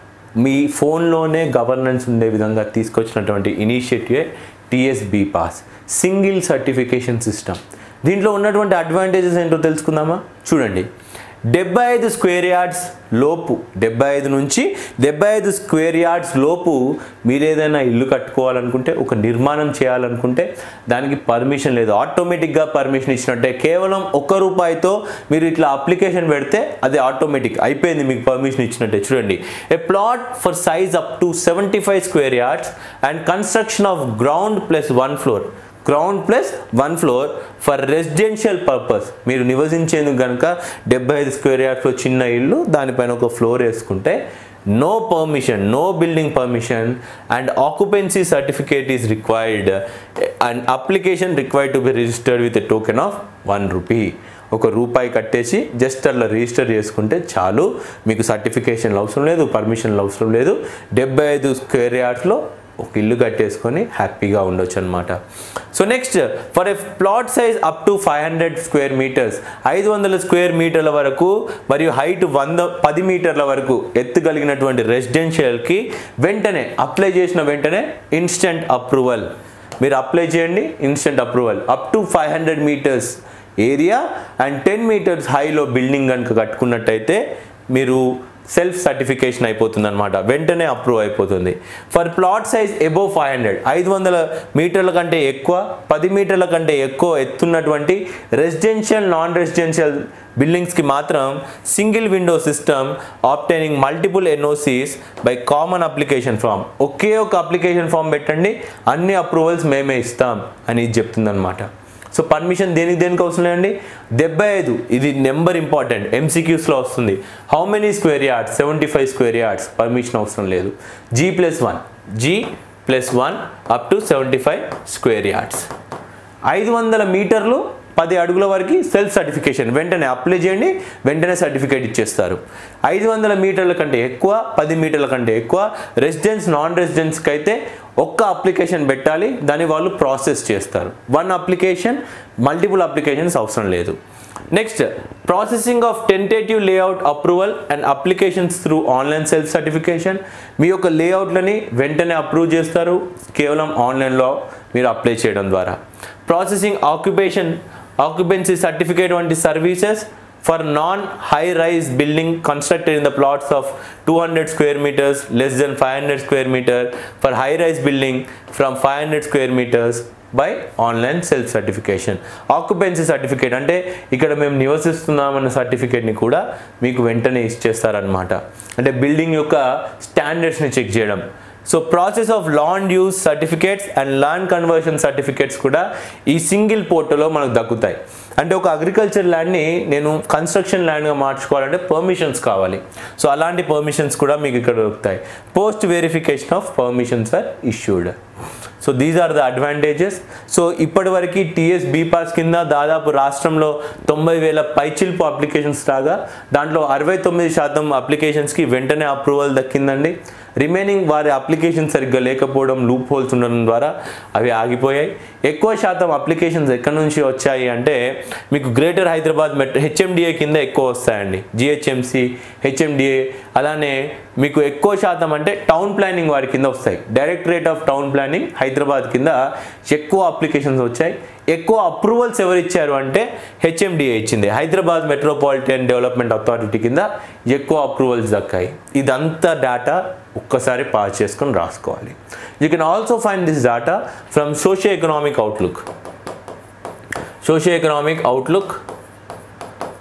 మీ ఫోన్లోనే గవర్నెన్స్ ఉండే విధంగా తీసుకొచ్చినటువంటి ఇనిషియేటివే TS bPASS single certification system దీంట్లో ఉన్నటువంటి అడ్వాంటేజెస్ ఏంటో తెలుసుకుందామా చూడండి డెబ్బై ఐదు స్క్వేర్ యార్డ్స్ లోపు డెబ్బై ఐదు నుంచి డెబ్బై ఐదు స్క్వేర్ యార్డ్స్ లోపు మీరు ఏదైనా ఇల్లు కట్టుకోవాలనుకుంటే ఒక నిర్మాణం చేయాలనుకుంటే దానికి పర్మిషన్ లేదు ఆటోమేటిక్గా పర్మిషన్ ఇచ్చినట్టే కేవలం ఒక్క రూపాయితో మీరు ఇట్లా అప్లికేషన్ పెడితే అది ఆటోమేటిక్ అయిపోయింది మీకు పర్మిషన్ ఇచ్చినట్టే చూడండి a plot for size up to seventy five square yards and construction of ground plus one floor ground plus one floor for residential purpose మీరు నివసించేందుకు కనుక డెబ్బై ఐదు స్క్వేర్ యార్డ్స్లో చిన్న ఇల్లు దానిపైన ఒక ఫ్లోర్ వేసుకుంటే no permission no building permission and occupancy certificate is required and application required to be registered with a token of one rupee ఒక రూపాయి కట్టేసి జస్ట్ అట్లా రిజిస్టర్ చేసుకుంటే చాలు మీకు సర్టిఫికేషన్లు అవసరం లేదు పర్మిషన్లు అవసరం లేదు డెబ్బై ఐదు స్క్వేర్ యార్డ్స్లో ఒక ఇల్లు కట్టేసుకొని హ్యాపీగా ఉండొచ్చు అనమాట so next for a plot size up to five hundred square meters ఐదు వందల స్క్వేర్ మీటర్ల వరకు మరియు హైట్ వంద పది మీటర్ల వరకు ఎత్తుగలిగినటువంటి రెసిడెన్షియల్కి వెంటనే అప్లై చేసిన వెంటనే ఇన్స్టెంట్ అప్రూవల్ మీరు అప్లై చేయండి instant approval up to five hundred meters area and ten meters హైలో బిల్డింగ్ కనుక కట్టుకున్నట్టయితే మీరు సెల్ఫ్ సర్టిఫికేషన్ అయిపోతుంది అనమాట వెంటనే అప్రూవ్ అయిపోతుంది for plot size above five hundred ఐదు వందల మీటర్ల కంటే ఎక్కువ పది మీటర్ల కంటే ఎక్కువ ఎత్తున్నటువంటి రెసిడెన్షియల్ నాన్ రెసిడెన్షియల్ బిల్డింగ్స్కి మాత్రం single window system obtaining multiple NOCs by common application form ఒకే ఒక అప్లికేషన్ ఫామ్ పెట్టండి అన్ని అప్రూవల్స్ మేమే ఇస్తాం అని చెప్తుందన్నమాట సో పర్మిషన్ దేనికి దేనికి అవసరం లేదండి డెబ్బై ఐదు ఇది నెంబర్ ఇంపార్టెంట్ ఎంసీక్యూస్లో వస్తుంది how many square yards seventy five square yards permission అవసరం లేదు G plus one G plus one up to seventy five square yards ఐదు వందల మీటర్లు పది అడుగుల వరకు సెల్ఫ్ సర్టిఫికేషన్ వెంటనే అప్లై చేయండి వెంటనే సర్టిఫికేట్ ఇచ్చేస్తారు ఐదు వందల మీటర్ల కంటే ఎక్కువ పది మీటర్ల కంటే ఎక్కువ రెసిడెన్స్ నాన్ రెసిడెన్స్కి అయితే ఒక్క అప్లికేషన్ పెట్టాలి దాన్ని వాళ్ళు ప్రాసెస్ చేస్తారు వన్ అప్లికేషన్ మల్టిపుల్ అప్లికేషన్స్ అవసరం లేదు next processing of tentative layout approval and applications through online self certification మీ యొక్క లేఅవుట్లని వెంటనే అప్రూవ్ చేస్తారు కేవలం ఆన్లైన్లో మీరు అప్లై చేయడం ద్వారా ప్రాసెసింగ్ ఆక్యుపేషన్ ఆక్యుపెన్సీ సర్టిఫికేట్ వంటి services for non high rise building constructed in the plots of two hundred square meters less than five hundred square meter for high rise building from five hundred square meters by online self certification occupancy certificate అంటే ఇక్కడ మేము నివసిస్తున్నామన్న సర్టిఫికేట్ని కూడా మీకు వెంటనే ఇచ్చేస్తారనమాట అంటే building యొక్క స్టాండర్డ్స్ని check చేయడం so process of land use certificates and land conversion certificates కూడా ఈ సింగిల్ పోర్టల్లో మనకు దక్కుతాయి అంటే ఒక అగ్రికల్చర్ ల్యాండ్ని నేను కన్స్ట్రక్షన్ ల్యాండ్గా మార్చుకోవాలంటే పర్మిషన్స్ కావాలి సో అలాంటి పర్మిషన్స్ కూడా మీకు ఇక్కడ దొరుకుతాయి post verification of permissions are issued so these are the advantages so ఇప్పటివరకు టీఎస్ బీపాస్ కింద దాదాపు రాష్ట్రంలో తొంభై వేల పైచిల్పు అప్లికేషన్స్ రాగా దాంట్లో అరవై తొమ్మిది శాతం అప్లికేషన్స్కి వెంటనే అప్రూవల్ దక్కిందండి రిమైనింగ్ వారి అప్లికేషన్ సరిగ్గా లేకపోవడం లూప్ హోల్స్ ఉండడం ద్వారా అవి ఆగిపోయాయి ఎక్కువ శాతం అప్లికేషన్స్ ఎక్కడి నుంచి వచ్చాయి అంటే మీకు గ్రేటర్ హైదరాబాద్ మెట్రో హెచ్ఎండిఏ కింద ఎక్కువ వస్తాయండి జిహెచ్ఎంసి హెచ్ఎండిఏ అలానే మీకు ఎక్కువ శాతం అంటే టౌన్ ప్లానింగ్ వారి కింద వస్తాయి directorate of town planning Hyderabad కింద ఎక్కువ అప్లికేషన్స్ వచ్చాయి ఎక్కువ అప్రూవల్స్ ఎవరు ఇచ్చారు అంటే హెచ్ఎండిఏ ఇచ్చింది హైదరాబాద్ మెట్రోపాలిటన్ డెవలప్మెంట్ అథారిటీ కింద ఎక్కువ అప్రూవల్స్ దక్కాయి ఇదంతా డేటా ఒక్కసారి పాస్ చేసుకొని రాసుకోవాలి you can also find this data from socio economic outlook socio economic outlook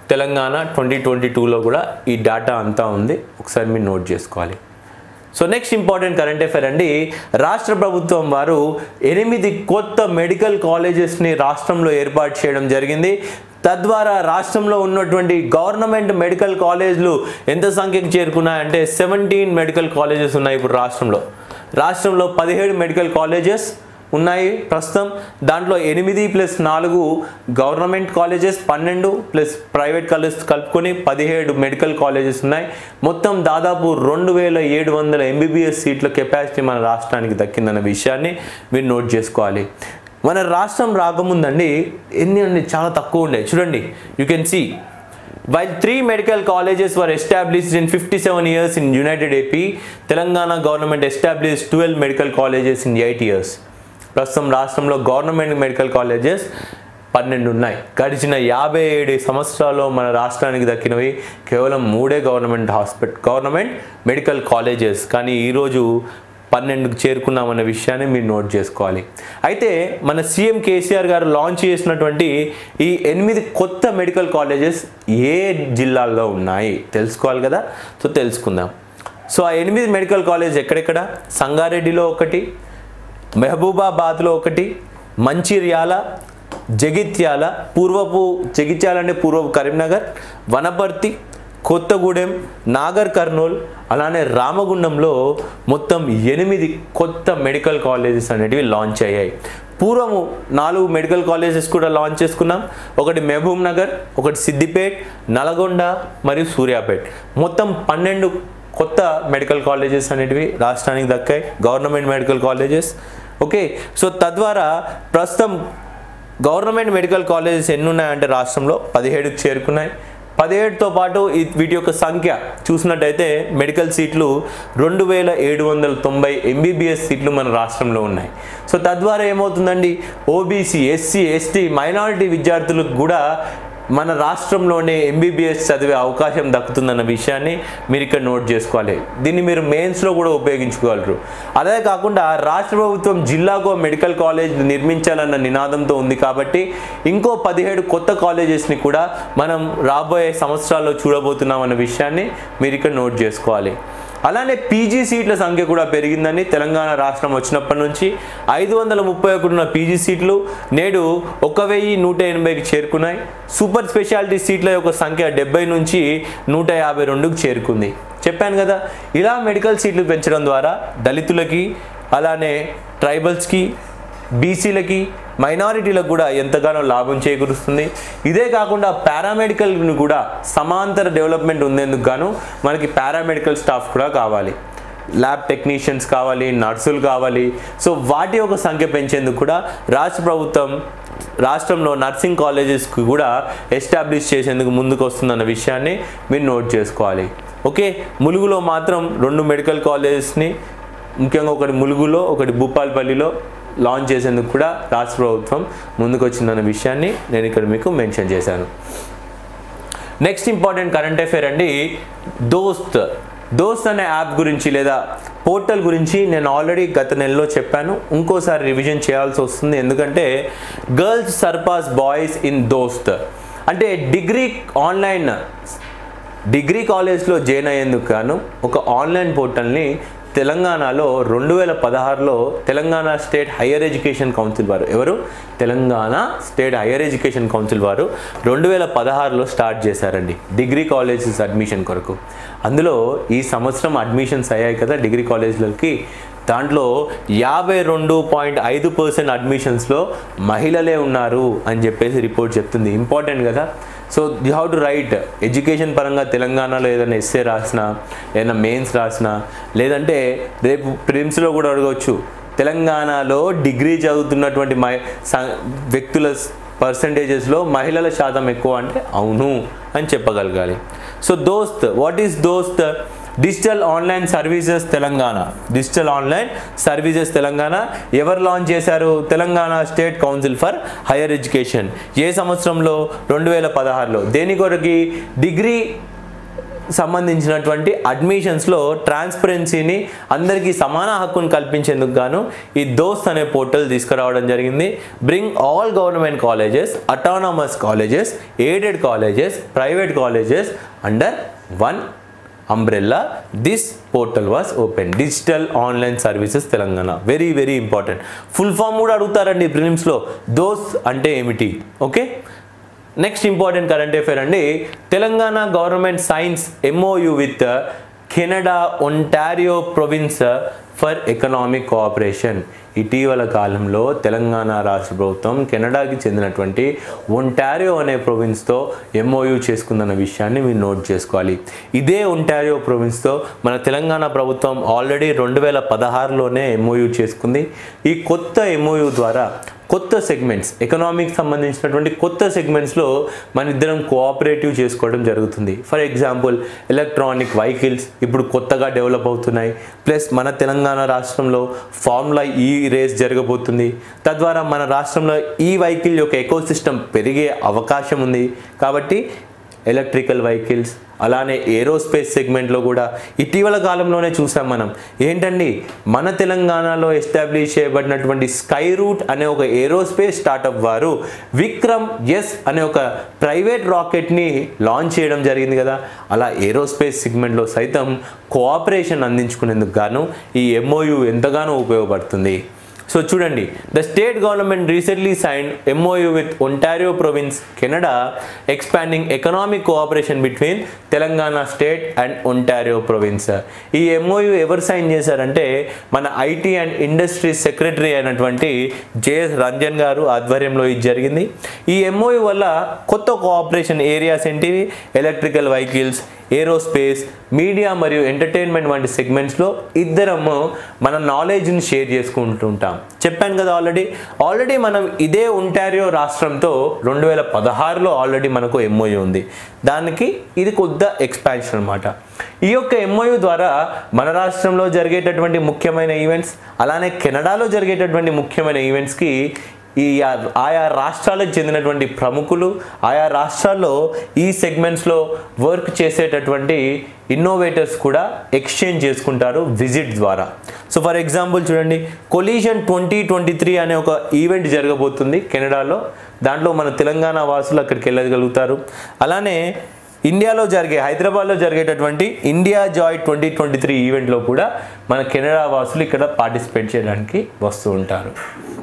Telangana twenty twenty టూలో కూడా ఈ డేటా అంతా ఉంది ఒకసారి మీరు నోట్ చేసుకోవాలి so next important current affair అండి రాష్ట్ర ప్రభుత్వం వారు ఎనిమిది కొత్త మెడికల్ కాలేజెస్ని రాష్ట్రంలో ఏర్పాటు చేయడం జరిగింది తద్వారా రాష్ట్రంలో ఉన్నటువంటి గవర్నమెంట్ మెడికల్ కాలేజ్లు ఎంత సంఖ్యకు చేరుకున్నాయంటే సెవెంటీన్ మెడికల్ కాలేజెస్ ఉన్నాయి ఇప్పుడు రాష్ట్రంలో రాష్ట్రంలో పదిహేడు మెడికల్ కాలేజెస్ ఉన్నాయి ప్రస్తుతం దాంట్లో ఎనిమిది ప్లస్ నాలుగు గవర్నమెంట్ కాలేజెస్ పన్నెండు ప్లస్ ప్రైవేట్ కాలేజెస్ కలుపుకొని పదిహేడు మెడికల్ కాలేజెస్ ఉన్నాయి మొత్తం దాదాపు రెండు వేల ఏడు వందల ఎంబీబీఎస్ సీట్ల కెపాసిటీ మన రాష్ట్రానికి దక్కిందన్న విషయాన్ని మీరు నోట్ చేసుకోవాలి మన రాష్ట్రం రాకముందండి ఎన్ని అండి చాలా తక్కువ ఉండే చూడండి you can see While three medical colleges were established in 57 years in United AP, Telangana government established 12 medical colleges in 8 years. ప్రస్తుతం రాష్ట్రంలో గవర్నమెంట్ మెడికల్ కాలేజెస్ పన్నెండు ఉన్నాయి గడిచిన యాభై ఏడు సంవత్సరాల్లో మన రాష్ట్రానికి దక్కినవి కేవలం మూడే government hospital government medical colleges కానీ ఈరోజు పన్నెండుకు చేరుకున్నామన్న విషయాన్ని మీరు నోట్ చేసుకోవాలి అయితే మన సీఎం కేసీఆర్ గారు లాంచ్ చేసినటువంటి ఈ ఎనిమిది కొత్త మెడికల్ కాలేజెస్ ఏ జిల్లాల్లో ఉన్నాయి తెలుసుకోవాలి కదా సో తెలుసుకుందాం సో ఆ ఎనిమిది మెడికల్ కాలేజ్ ఎక్కడెక్కడ సంగారెడ్డిలో ఒకటి మహబూబాబాద్లో ఒకటి మంచిర్యాల జగిత్యాల పూర్వపు జగిత్యాల అంటే పూర్వపు కరీంనగర్ వనపర్తి కొత్తగూడెం నాగర్ కర్నూల్ అలానే రామగుండంలో మొత్తం ఎనిమిది కొత్త మెడికల్ కాలేజెస్ అనేటివి లాంచ్ అయ్యాయి పూర్వము నాలుగు మెడికల్ కాలేజెస్ కూడా లాంచ్ చేసుకున్నాం ఒకటి మహబూబ్ నగర్ ఒకటి సిద్దిపేట్ నల్గొండ మరియు సూర్యాపేట్ మొత్తం పన్నెండు కొత్త మెడికల్ కాలేజెస్ అనేటివి రాష్ట్రానికి దక్కాయి government medical colleges okay so తద్వారా ప్రస్తుతం గవర్నమెంట్ మెడికల్ కాలేజెస్ ఎన్ని ఉన్నాయంటే రాష్ట్రంలో పదిహేడుకి చేరుకున్నాయి పదిహేడుతో పాటు ఈ వీటి యొక్క సంఖ్య చూసినట్టయితే మెడికల్ సీట్లు రెండు వేల ఏడు వందల తొంభై ఎంబీబీఎస్ సీట్లు మన రాష్ట్రంలో ఉన్నాయి సో తద్వారా ఏమవుతుందండి ఓబీసీ ఎస్సీ ఎస్టీ మైనారిటీ విద్యార్థులకు కూడా మన రాష్ట్రంలోనే ఎంబీబీఎస్ చదివే అవకాశం దక్కుతుందన్న విషయాన్ని మీరు ఇక్కడ నోట్ చేసుకోవాలి దీన్ని మీరు మెయిన్స్లో కూడా ఉపయోగించుకోగలరు అదే కాకుండా రాష్ట్ర ప్రభుత్వం జిల్లాకు మెడికల్ కాలేజ్ నిర్మించాలన్న నినాదంతో ఉంది కాబట్టి ఇంకో పదిహేడు కొత్త కాలేజెస్ని కూడా మనం రాబోయే సంవత్సరాల్లో చూడబోతున్నాం అన్న విషయాన్ని మీరు ఇక్కడ నోట్ చేసుకోవాలి అలానే పీజీ సీట్ల సంఖ్య కూడా పెరిగిందని తెలంగాణ రాష్ట్రం వచ్చినప్పటి నుంచి ఐదు వందల ముప్పై ఒకటి ఉన్న పీజీ సీట్లు నేడు ఒక వెయ్యి నూట ఎనభైకి చేరుకున్నాయి సూపర్ స్పెషాలిటీ సీట్ల యొక్క సంఖ్య డెబ్బై నుంచి నూట యాభై రెండుకు చేరుకుంది చెప్పాను కదా ఇలా మెడికల్ సీట్లు పెంచడం ద్వారా దళితులకి అలానే ట్రైబల్స్కి బీసీలకి మైనారిటీలకు కూడా ఎంతగానో లాభం చేకూరుస్తుంది ఇదే కాకుండా పారామెడికల్ని కూడా సమాంతర డెవలప్మెంట్ ఉండేందుకు గాను మనకి పారామెడికల్ స్టాఫ్ కూడా కావాలి ల్యాబ్ టెక్నీషియన్స్ కావాలి నర్సులు కావాలి సో వాటి యొక్క సంఖ్య పెంచేందుకు కూడా రాష్ట్ర ప్రభుత్వం రాష్ట్రంలో నర్సింగ్ కాలేజెస్కి కూడా ఎస్టాబ్లిష్ చేసేందుకు ముందుకు వస్తుందన్న విషయాన్ని మీరు నోట్ చేసుకోవాలి ఓకే ములుగులో మాత్రం రెండు మెడికల్ కాలేజెస్ని ముఖ్యంగా ఒకటి ములుగులో ఒకటి భూపాల్పల్లిలో లాంచ్ చేసేందుకు కూడా రాష్ట్ర ప్రభుత్వం ముందుకు వచ్చిందన్న విషయాన్ని నేను ఇక్కడ మీకు మెన్షన్ చేశాను నెక్స్ట్ ఇంపార్టెంట్ కరెంట్ అఫేర్ అండి దోస్త్ దోస్త్ అనే యాప్ గురించి లేదా పోర్టల్ గురించి నేను ఆల్రెడీ గత నెలలో చెప్పాను ఇంకోసారి రివిజన్ చేయాల్సి వస్తుంది ఎందుకంటే girls surpass boys in DOST అంటే డిగ్రీ ఆన్లైన్ డిగ్రీ కాలేజ్లో జాయిన్ అయ్యేందుకు గాను ఒక ఆన్లైన్ పోర్టల్ని తెలంగాణలో రెండు వేల పదహారులో Telangana state higher education council వారు ఎవరు Telangana state higher education council వారు రెండు వేల పదహారులో స్టార్ట్ చేశారండి డిగ్రీ కాలేజెస్ అడ్మిషన్ కొరకు అందులో ఈ సంవత్సరం అడ్మిషన్స్ అయ్యాయి కదా డిగ్రీ కాలేజీలకి దాంట్లో యాభై రెండు పాయింట్ ఐదు పర్సెంట్ అడ్మిషన్స్లో మహిళలే ఉన్నారు అని చెప్పేసి రిపోర్ట్ చెప్తుంది ఇంపార్టెంట్ కదా so you have to write education పరంగా తెలంగాణలో ఏదైనా ఎస్ఏ రాసినా ఏదైనా మెయిన్స్ రాసినా లేదంటే రేపు ప్రిమ్స్లో కూడా అడగవచ్చు తెలంగాణలో డిగ్రీ చదువుతున్నటువంటి మై స- వ్యక్తుల పర్సంటేజెస్లో మహిళల శాతం ఎక్కువ అంటే అవును అని చెప్పగలగాలి so DOST what is DOST digital online services Telangana digital online services Telangana ఎవరు లాంచ్ చేశారు Telangana state council for higher education ఏ సంవత్సరంలో రెండు వేల పదహారులో దేని కొరకి డిగ్రీ సంబంధించినటువంటి అడ్మిషన్స్లో ట్రాన్స్పరెన్సీని అందరికీ సమాన హక్కును కల్పించేందుకు గాను ఈ దోస్త్ అనే పోర్టల్ తీసుకురావడం జరిగింది bring all government colleges autonomous colleges aided colleges private colleges under one umbrella this portal was open digital online services Telangana very very important full form కూడా అడుగుతారండి ప్రిలిమ్స్లో దోస్ అంటే ఏమిటి okay next important current affair అండి Telangana government signs MOU with Canada Ontario province for economic cooperation ఇటీవల కాలంలో తెలంగాణ రాష్ట్ర ప్రభుత్వం కెనడాకి చెందినటువంటి ఒంటారియో అనే ప్రొవిన్స్తో ఎంఓయూ చేసుకుందన్న విషయాన్ని మీరు నోట్ చేసుకోవాలి ఇదే ఒంటారియో ప్రొవిన్స్తో మన తెలంగాణ ప్రభుత్వం ఆల్రెడీ రెండు వేల పదహారులోనే ఎంఓయూ చేసుకుంది ఈ కొత్త ఎంఓయూ ద్వారా కొత్త సెగ్మెంట్స్ ఎకనామిక్ సంబంధించినటువంటి కొత్త సెగ్మెంట్స్లో మన ఇద్దరం కోఆపరేటివ్ చేసుకోవడం జరుగుతుంది ఫర్ ఎగ్జాంపుల్ ఎలక్ట్రానిక్ వెహికల్స్ ఇప్పుడు కొత్తగా డెవలప్ అవుతున్నాయి ప్లస్ మన తెలంగాణ రాష్ట్రంలో ఫార్ములా ఈ రేస్ జరగబోతుంది తద్వారా మన రాష్ట్రంలో ఈ వెహికల్ యొక్క ఎకో సిస్టమ్ పెరిగే అవకాశం ఉంది కాబట్టి ఎలక్ట్రికల్ వెహికల్స్ అలానే ఏరోస్పేస్ సెగ్మెంట్లో కూడా ఇటీవల కాలంలోనే చూసాం మనం ఏంటండి మన తెలంగాణలో ఎస్టాబ్లిష్ చేయబడినటువంటి స్కై రూట్ అనే ఒక ఏరోస్పేస్ స్టార్టప్ వారు విక్రమ్ ఎస్ అనే ఒక ప్రైవేట్ రాకెట్ని లాంచ్ చేయడం జరిగింది కదా అలా ఏరోస్పేస్ సెగ్మెంట్లో సైతం కోఆపరేషన్ అందించుకునేందుకు గాను ఈ ఎంఓయు ఎంతగానో ఉపయోగపడుతుంది సో చూడండి the state government recently sign MOU with Ontario province Canada expanding economic cooperation between Telangana state and Ontario province ఈ ఎంఓయూ ఎవరు సైన్ చేశారంటే మన ఐటీ అండ్ ఇండస్ట్రీస్ సెక్రటరీ అయినటువంటి జేఎస్ రంజన్ గారు ఆధ్వర్యంలో ఇది జరిగింది ఈ ఎంఓయూ వల్ల కొత్త కోఆపరేషన్ ఏరియాస్ ఏంటివి ఎలక్ట్రికల్ వెహికల్స్ ఏరోస్పేస్ మీడియా మరియు ఎంటర్టైన్మెంట్ వంటి సెగ్మెంట్స్లో ఇద్దరము మన నాలెడ్జ్ని షేర్ చేసుకుంటుంటాం చెప్పాను కదా ఆల్రెడీ ఆల్రెడీ మనం ఇదే ఉంటారియో రాష్ట్రంతో రెండు వేల పదహారులో ఆల్రెడీ మనకు ఎంఓయూ ఉంది దానికి ఇది కొద్ద ఎక్స్పాన్షన్ అనమాట ఈ యొక్క ఎంఓయూ ద్వారా మన రాష్ట్రంలో జరిగేటటువంటి ముఖ్యమైన ఈవెంట్స్ అలానే కెనడాలో జరిగేటటువంటి ముఖ్యమైన ఈవెంట్స్కి ఈ ఆ- ఆయా రాష్ట్రాలకు చెందినటువంటి ప్రముఖులు ఆయా రాష్ట్రాల్లో ఈ సెగ్మెంట్స్లో వర్క్ చేసేటటువంటి ఇన్నోవేటర్స్ కూడా ఎక్స్చేంజ్ చేసుకుంటారు విజిట్ ద్వారా సో ఫర్ ఎగ్జాంపుల్ చూడండి కొలీజన్ ట్వంటీ ట్వంటీ త్రీ అనే ఒక ఈవెంట్ జరగబోతుంది కెనడాలో దాంట్లో మన తెలంగాణ వాసులు అక్కడికి వెళ్ళగలుగుతారు అలానే ఇండియాలో జరిగే హైదరాబాద్లో జరిగేటటువంటి India Joy twenty twenty three ఈవెంట్లో కూడా మన కెనడా వాసులు ఇక్కడ పార్టిసిపేట్ చేయడానికి వస్తూ ఉంటారు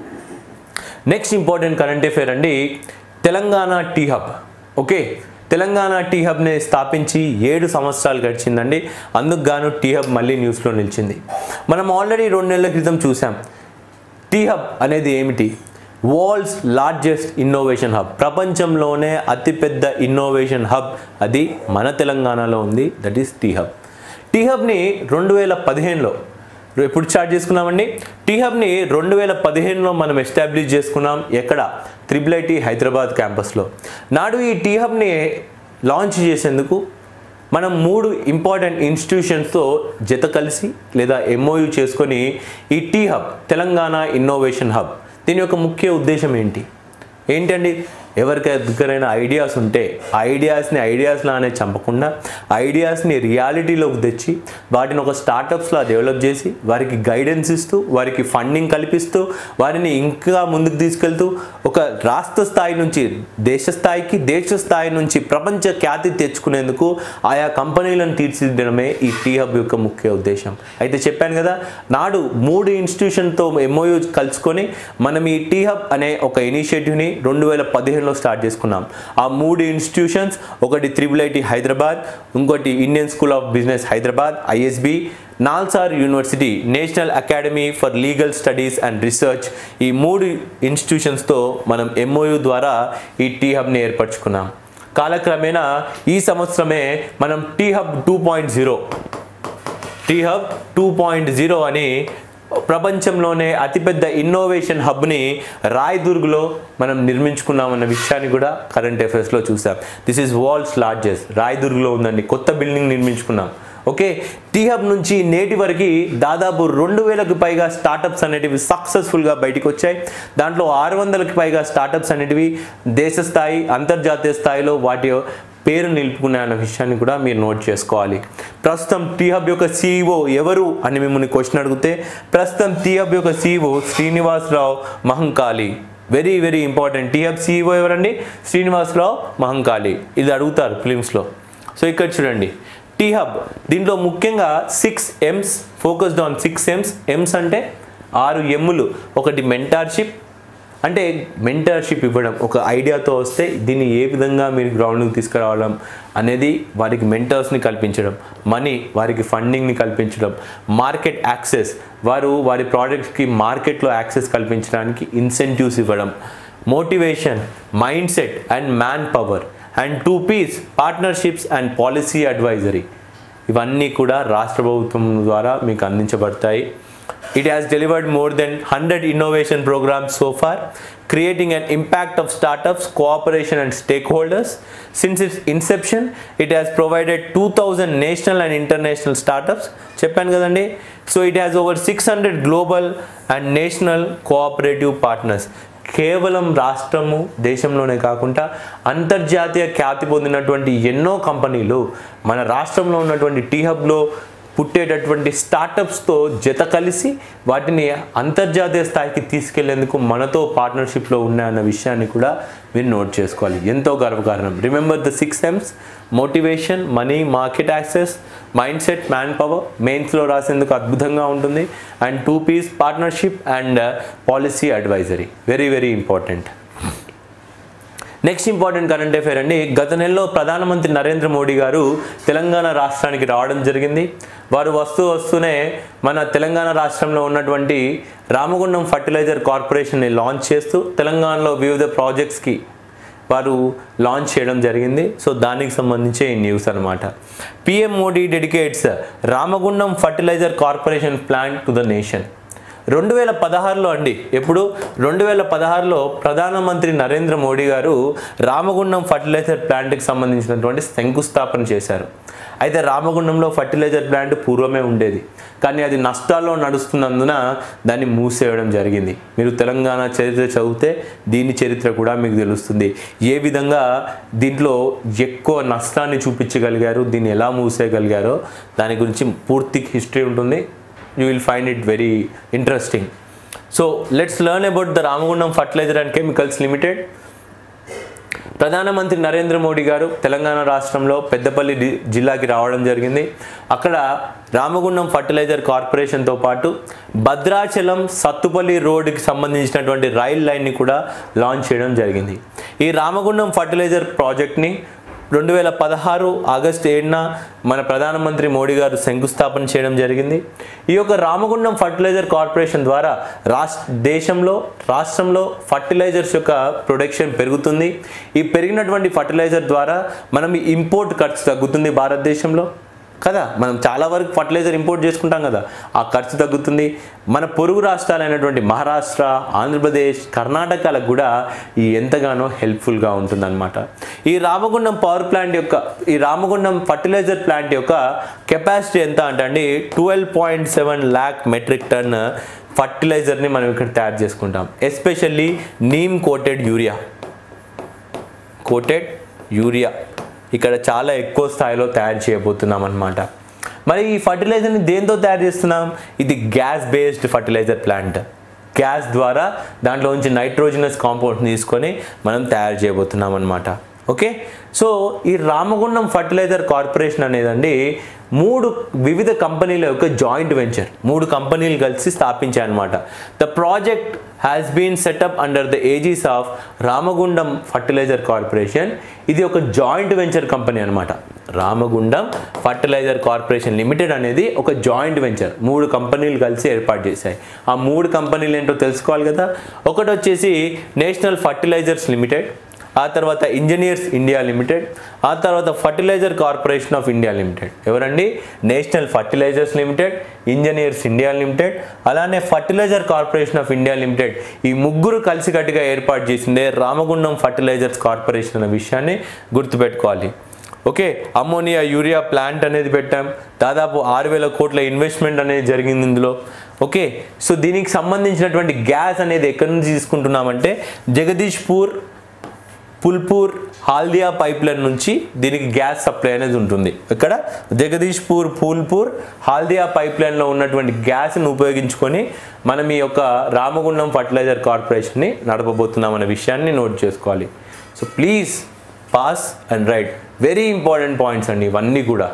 నెక్స్ట్ ఇంపార్టెంట్ కరెంట్ అఫేర్ అండి Telangana T Hub okay Telangana T హబ్ని స్థాపించి ఏడు సంవత్సరాలు గడిచిందండి అందుకు గాను టీ హబ్ మళ్ళీ న్యూస్లో నిలిచింది మనం ఆల్రెడీ రెండు నెలల క్రితం చూసాం టీ హబ్ అనేది ఏమిటి వరల్డ్స్ లార్జెస్ట్ ఇన్నోవేషన్ హబ్ ప్రపంచంలోనే అతిపెద్ద ఇన్నోవేషన్ హబ్ అది మన తెలంగాణలో ఉంది that is T Hub T హబ్ని రెండు వేల పదిహేనులో ఎప్పుడు స్టార్ట్ చేసుకున్నామండి టీ హబ్ని రెండు వేల పదిహేనులో మనం ఎస్టాబ్లిష్ చేసుకున్నాం ఎక్కడ త్రిబుల్ ఐటీ హైదరాబాద్ క్యాంపస్లో నాడు ఈ టీ హబ్ని లాంచ్ చేసేందుకు మనం మూడు ఇంపార్టెంట్ ఇన్స్టిట్యూషన్స్తో జత కలిసి లేదా ఎంఓయు చేసుకొని ఈ T Hub Telangana innovation hub దీని యొక్క ముఖ్య ఉద్దేశం ఏంటి ఏంటండి ఎవరికి దగ్గరైన ఐడియాస్ ఉంటే ఆ ఐడియాస్ని ఐడియాస్లానే చంపకుండా ఐడియాస్ని రియాలిటీలోకి తెచ్చి వాటిని ఒక స్టార్టప్స్లా డెవలప్ చేసి వారికి గైడెన్స్ ఇస్తూ వారికి ఫండింగ్ కల్పిస్తూ వారిని ఇంకా ముందుకు తీసుకెళ్తూ ఒక రాష్ట్ర స్థాయి నుంచి దేశ స్థాయికి దేశ స్థాయి నుంచి ప్రపంచ ఖ్యాతి తెచ్చుకునేందుకు ఆయా కంపెనీలను తీర్చిదిద్దడమే ఈ టీ హబ్ యొక్క ముఖ్య ఉద్దేశం అయితే చెప్పాను కదా నాడు మూడు ఇన్స్టిట్యూషన్తో ఎంఓయూ కలుసుకొని మనం ఈ టీ హబ్ అనే ఒక ఇనిషియేటివ్ని రెండు వేల పదిహేనులో స్టార్ట్ చేసుకున్నాం ఆ మూడు ఇన్స్టిట్యూషన్స్ ఒకటి త్రిబుల్ ఐటీ హైదరాబాద్ ఇంకోటి Indian school of business Hyderabad ISB NALSAR university national academy for legal studies and research ఈ మూడు ఇన్స్టిట్యూషన్స్తో మనం ఎంఓయూ ద్వారా ఈ టీ హబ్ని ఏర్పరచుకున్నాం కాలక్రమేణా ఈ సంవత్సరమే మనం T hub two point zero T hub two point zero అని ప్రపంచంలోనే అతిపెద్ద ఇన్నోవేషన్ హబ్ని రాయదుర్గ్లో మనం నిర్మించుకున్నామన్న విషయాన్ని కూడా కరెంట్ అఫైర్స్లో చూసాం దిస్ ఈజ్ వరల్డ్స్ లార్జెస్ట్ రాయదుర్గ్లో ఉందండి కొత్త బిల్డింగ్ నిర్మించుకున్నాం ఓకే టీ హబ్ నుంచి నేటి వరకు దాదాపు రెండు వేలకు పైగా స్టార్టప్స్ అనేటివి సక్సెస్ఫుల్గా బయటకు వచ్చాయి దాంట్లో ఆరు వందలకి పైగా స్టార్టప్స్ అనేటివి దేశ స్థాయి అంతర్జాతీయ స్థాయిలో వాటి పేరు నిలుపుకునే అన్న విషయాన్ని కూడా మీరు నోట్ చేసుకోవాలి ప్రస్తుతం టీ హబ్ యొక్క సీఈఓ ఎవరు అని మిమ్మల్ని క్వశ్చన్ అడిగితే ప్రస్తుతం టీ హబ్ యొక్క CEO Srinivasa Rao Mahankali very very important T hub CEO ఎవరండి శ్రీనివాసరావు మహంకాళి ఇది అడుగుతారు ఫిలిమ్స్లో సో ఇక్కడ చూడండి టీ హబ్ దీంట్లో ముఖ్యంగా six Ms focused on six Ms Ms అంటే ఆరు ఎమ్ములు ఒకటి మెంటార్షిప్ అంటే మెంటర్షిప్ ఇవ్వడం ఒక ఐడియాతో వస్తే దీన్ని ఏ విధంగా మీరు గ్రౌండ్కి తీసుకురావడం అనేది వారికి మెంటర్స్ని కల్పించడం మనీ వారికి ఫండింగ్ని కల్పించడం మార్కెట్ యాక్సెస్ వారు వారి ప్రోడక్ట్స్కి మార్కెట్లో యాక్సెస్ కల్పించడానికి ఇన్సెంటివ్స్ ఇవ్వడం motivation mind set and man power and two Ps partnerships and policy advisory ఇవన్నీ కూడా రాష్ట్ర ప్రభుత్వం ద్వారా మీకు అందించబడతాయి It has delivered more than 100 innovation programs so far, creating an impact of startups, cooperation, and stakeholders. Since its inception, it has provided 2,000 national and international startups. చెప్పాను కదండి so it has over six hundred global and national cooperative partners కేవలం రాష్ట్రము దేశంలోనే కాకుండా అంతర్జాతీయ ఖ్యాతి పొందినటువంటి ఎన్నో కంపెనీలు మన రాష్ట్రంలో ఉన్నటువంటి టీ హబ్లో పుట్టేటటువంటి స్టార్టప్స్తో జత కలిసి వాటిని అంతర్జాతీయ స్థాయికి తీసుకెళ్లేందుకు మనతో పార్ట్నర్షిప్లో ఉన్నాయన్న విషయాన్ని కూడా మీరు నోట్ చేసుకోవాలి ఎంతో గర్వకారణం remember the six Ms motivation money market access mind set man power మెయిన్స్లో రాసేందుకు అద్భుతంగా ఉంటుంది and two Ps partnership and policy advisory very very important next important current affair అండి గత నెలలో ప్రధానమంత్రి నరేంద్ర మోడీ గారు తెలంగాణ రాష్ట్రానికి రావడం జరిగింది వారు వస్తూ వస్తూనే మన తెలంగాణ రాష్ట్రంలో ఉన్నటువంటి రామగుండం ఫర్టిలైజర్ కార్పొరేషన్ని లాంచ్ చేస్తూ తెలంగాణలో వివిధ ప్రాజెక్ట్స్కి వారు లాంచ్ చేయడం జరిగింది సో దానికి సంబంధించే ఈ న్యూస్ అనమాట PM Modi dedicates Ramagundam fertiliser corporation plant to the nation రెండు వేల పదహారులో అండి ఎప్పుడు రెండు వేల పదహారులో ప్రధానమంత్రి నరేంద్ర మోడీ గారు రామగుండం ఫర్టిలైజర్ ప్లాంట్కి సంబంధించినటువంటి శంకుస్థాపన చేశారు అయితే రామగుండంలో ఫర్టిలైజర్ ప్లాంట్ పూర్వమే ఉండేది కానీ అది నష్టాల్లో నడుస్తున్నందున దాన్ని మూసేయడం జరిగింది మీరు తెలంగాణ చరిత్ర చదివితే దీని చరిత్ర కూడా మీకు తెలుస్తుంది ఏ విధంగా దీంట్లో ఎక్కువ నష్టాన్ని చూపించగలిగారు దీన్ని ఎలా మూసేయగలిగారో దాని గురించి పూర్తి హిస్టరీ ఉంటుంది you will find it very interesting. So let's learn about the Ramagundam Fertilizer and Chemicals Limited. ప్రధానమంత్రి నరేంద్ర మోడీ గారు తెలంగాణ రాష్ట్రంలో పెద్దపల్లి డి- జిల్లాకి రావడం జరిగింది అక్కడ రామగుండం ఫర్టిలైజర్ కార్పొరేషన్తో పాటు భద్రాచలం సత్తుపల్లి రోడ్డుకి సంబంధించినటువంటి రైల్ లైన్ని కూడా లాంచ్ చేయడం జరిగింది ఈ రామగుండం ఫర్టిలైజర్ ప్రాజెక్ట్ని రెండు వేల పదహారు ఆగస్టు ఏడున మన ప్రధానమంత్రి మోడీ గారు శంకుస్థాపన చేయడం జరిగింది ఈ యొక్క రామగుండం ఫర్టిలైజర్ కార్పొరేషన్ ద్వారా రాష్ట్ర దేశంలో రాష్ట్రంలో ఫర్టిలైజర్స్ యొక్క ప్రొడక్షన్ పెరుగుతుంది ఈ పెరిగినటువంటి ఫర్టిలైజర్ ద్వారా మనం ఇంపోర్ట్ ఖర్చు తగ్గుతుంది భారతదేశంలో కదా మనం చాలా వరకు ఫర్టిలైజర్ ఇంపోర్ట్ చేసుకుంటాం కదా ఆ ఖర్చు తగ్గుతుంది మన పొరుగు రాష్ట్రాలైనటువంటి మహారాష్ట్ర ఆంధ్రప్రదేశ్ కర్ణాటకలకు కూడా ఈ ఎంతగానో హెల్ప్ఫుల్గా ఉంటుందన్నమాట ఈ రామగుండం పవర్ ప్లాంట్ యొక్క ఈ రామగుండం ఫర్టిలైజర్ ప్లాంట్ యొక్క కెపాసిటీ ఎంత అంటే అండి twelve point seven lakh metric ton ఫర్టిలైజర్ని మనం ఇక్కడ తయారు చేసుకుంటాం especially neem coated urea coated urea ఇక్కడ చాలా ఎక్కువ స్థాయిలో తయారు చేయబోతున్నాం అనమాట మరి ఈ ఫర్టిలైజర్ని దేంతో తయారు చేస్తున్నాం ఇది gas based fertiliser plant gas ద్వారా దాంట్లో నుంచి నైట్రోజినస్ కాంపౌండ్ని తీసుకొని మనం తయారు చేయబోతున్నాం అనమాట ఓకే సో ఈ రామగుండం ఫర్టిలైజర్ కార్పొరేషన్ అనేదండి మూడు వివిధ కంపెనీల యొక్క జాయింట్ వెంచర్ మూడు కంపెనీలు కలిసి స్థాపించాయన్నమాట the project has been set up under the aegis of Ramagundam fertiliser corporation ఇది ఒక జాయింట్ వెంచర్ కంపెనీ అనమాట రామగుండం ఫర్టిలైజర్ కార్పొరేషన్ లిమిటెడ్ అనేది ఒక జాయింట్ వెంచర్ మూడు కంపెనీలు కలిసి ఏర్పాటు చేశాయి ఆ మూడు కంపెనీలు ఏంటో తెలుసుకోవాలి కదా ఒకటి వచ్చేసి నేషనల్ ఫర్టిలైజర్స్ లిమిటెడ్ ఆ తర్వాత ఇంజనీర్స్ ఇండియా లిమిటెడ్ ఆ తర్వాత fertiliser corporation of India limited ఎవరండి national fertilisers limited engineers India limited అలానే fertiliser corporation of India limited ఈ ముగ్గురు కలిసికట్టుగా ఏర్పాటు చేసిందే రామగుండం ఫర్టిలైజర్స్ కార్పొరేషన్ అనే విషయాన్ని గుర్తుపెట్టుకోవాలి ఓకే అమ్మోనియా యూరియా ప్లాంట్ అనేది పెట్టాం దాదాపు ఆరు వేల కోట్ల ఇన్వెస్ట్మెంట్ అనేది జరిగింది ఇందులో ఓకే సో దీనికి సంబంధించినటువంటి గ్యాస్ అనేది ఎక్కడి నుంచి తీసుకుంటున్నామంటే జగదీష్పూర్ పుల్పూర్ హాల్దియా పైప్ లైన్ నుంచి దీనికి గ్యాస్ సప్లై అనేది ఉంటుంది ఇక్కడ జగదీష్పూర్ ఫూల్పూర్ హాల్దియా పైప్ లైన్లో ఉన్నటువంటి గ్యాస్ని ఉపయోగించుకొని మనం ఈ యొక్క రామగుండం ఫర్టిలైజర్ కార్పొరేషన్ని నడపబోతున్నాం అనే విషయాన్ని నోట్ చేసుకోవాలి so please pass and write very important points అండి ఇవన్నీ కూడా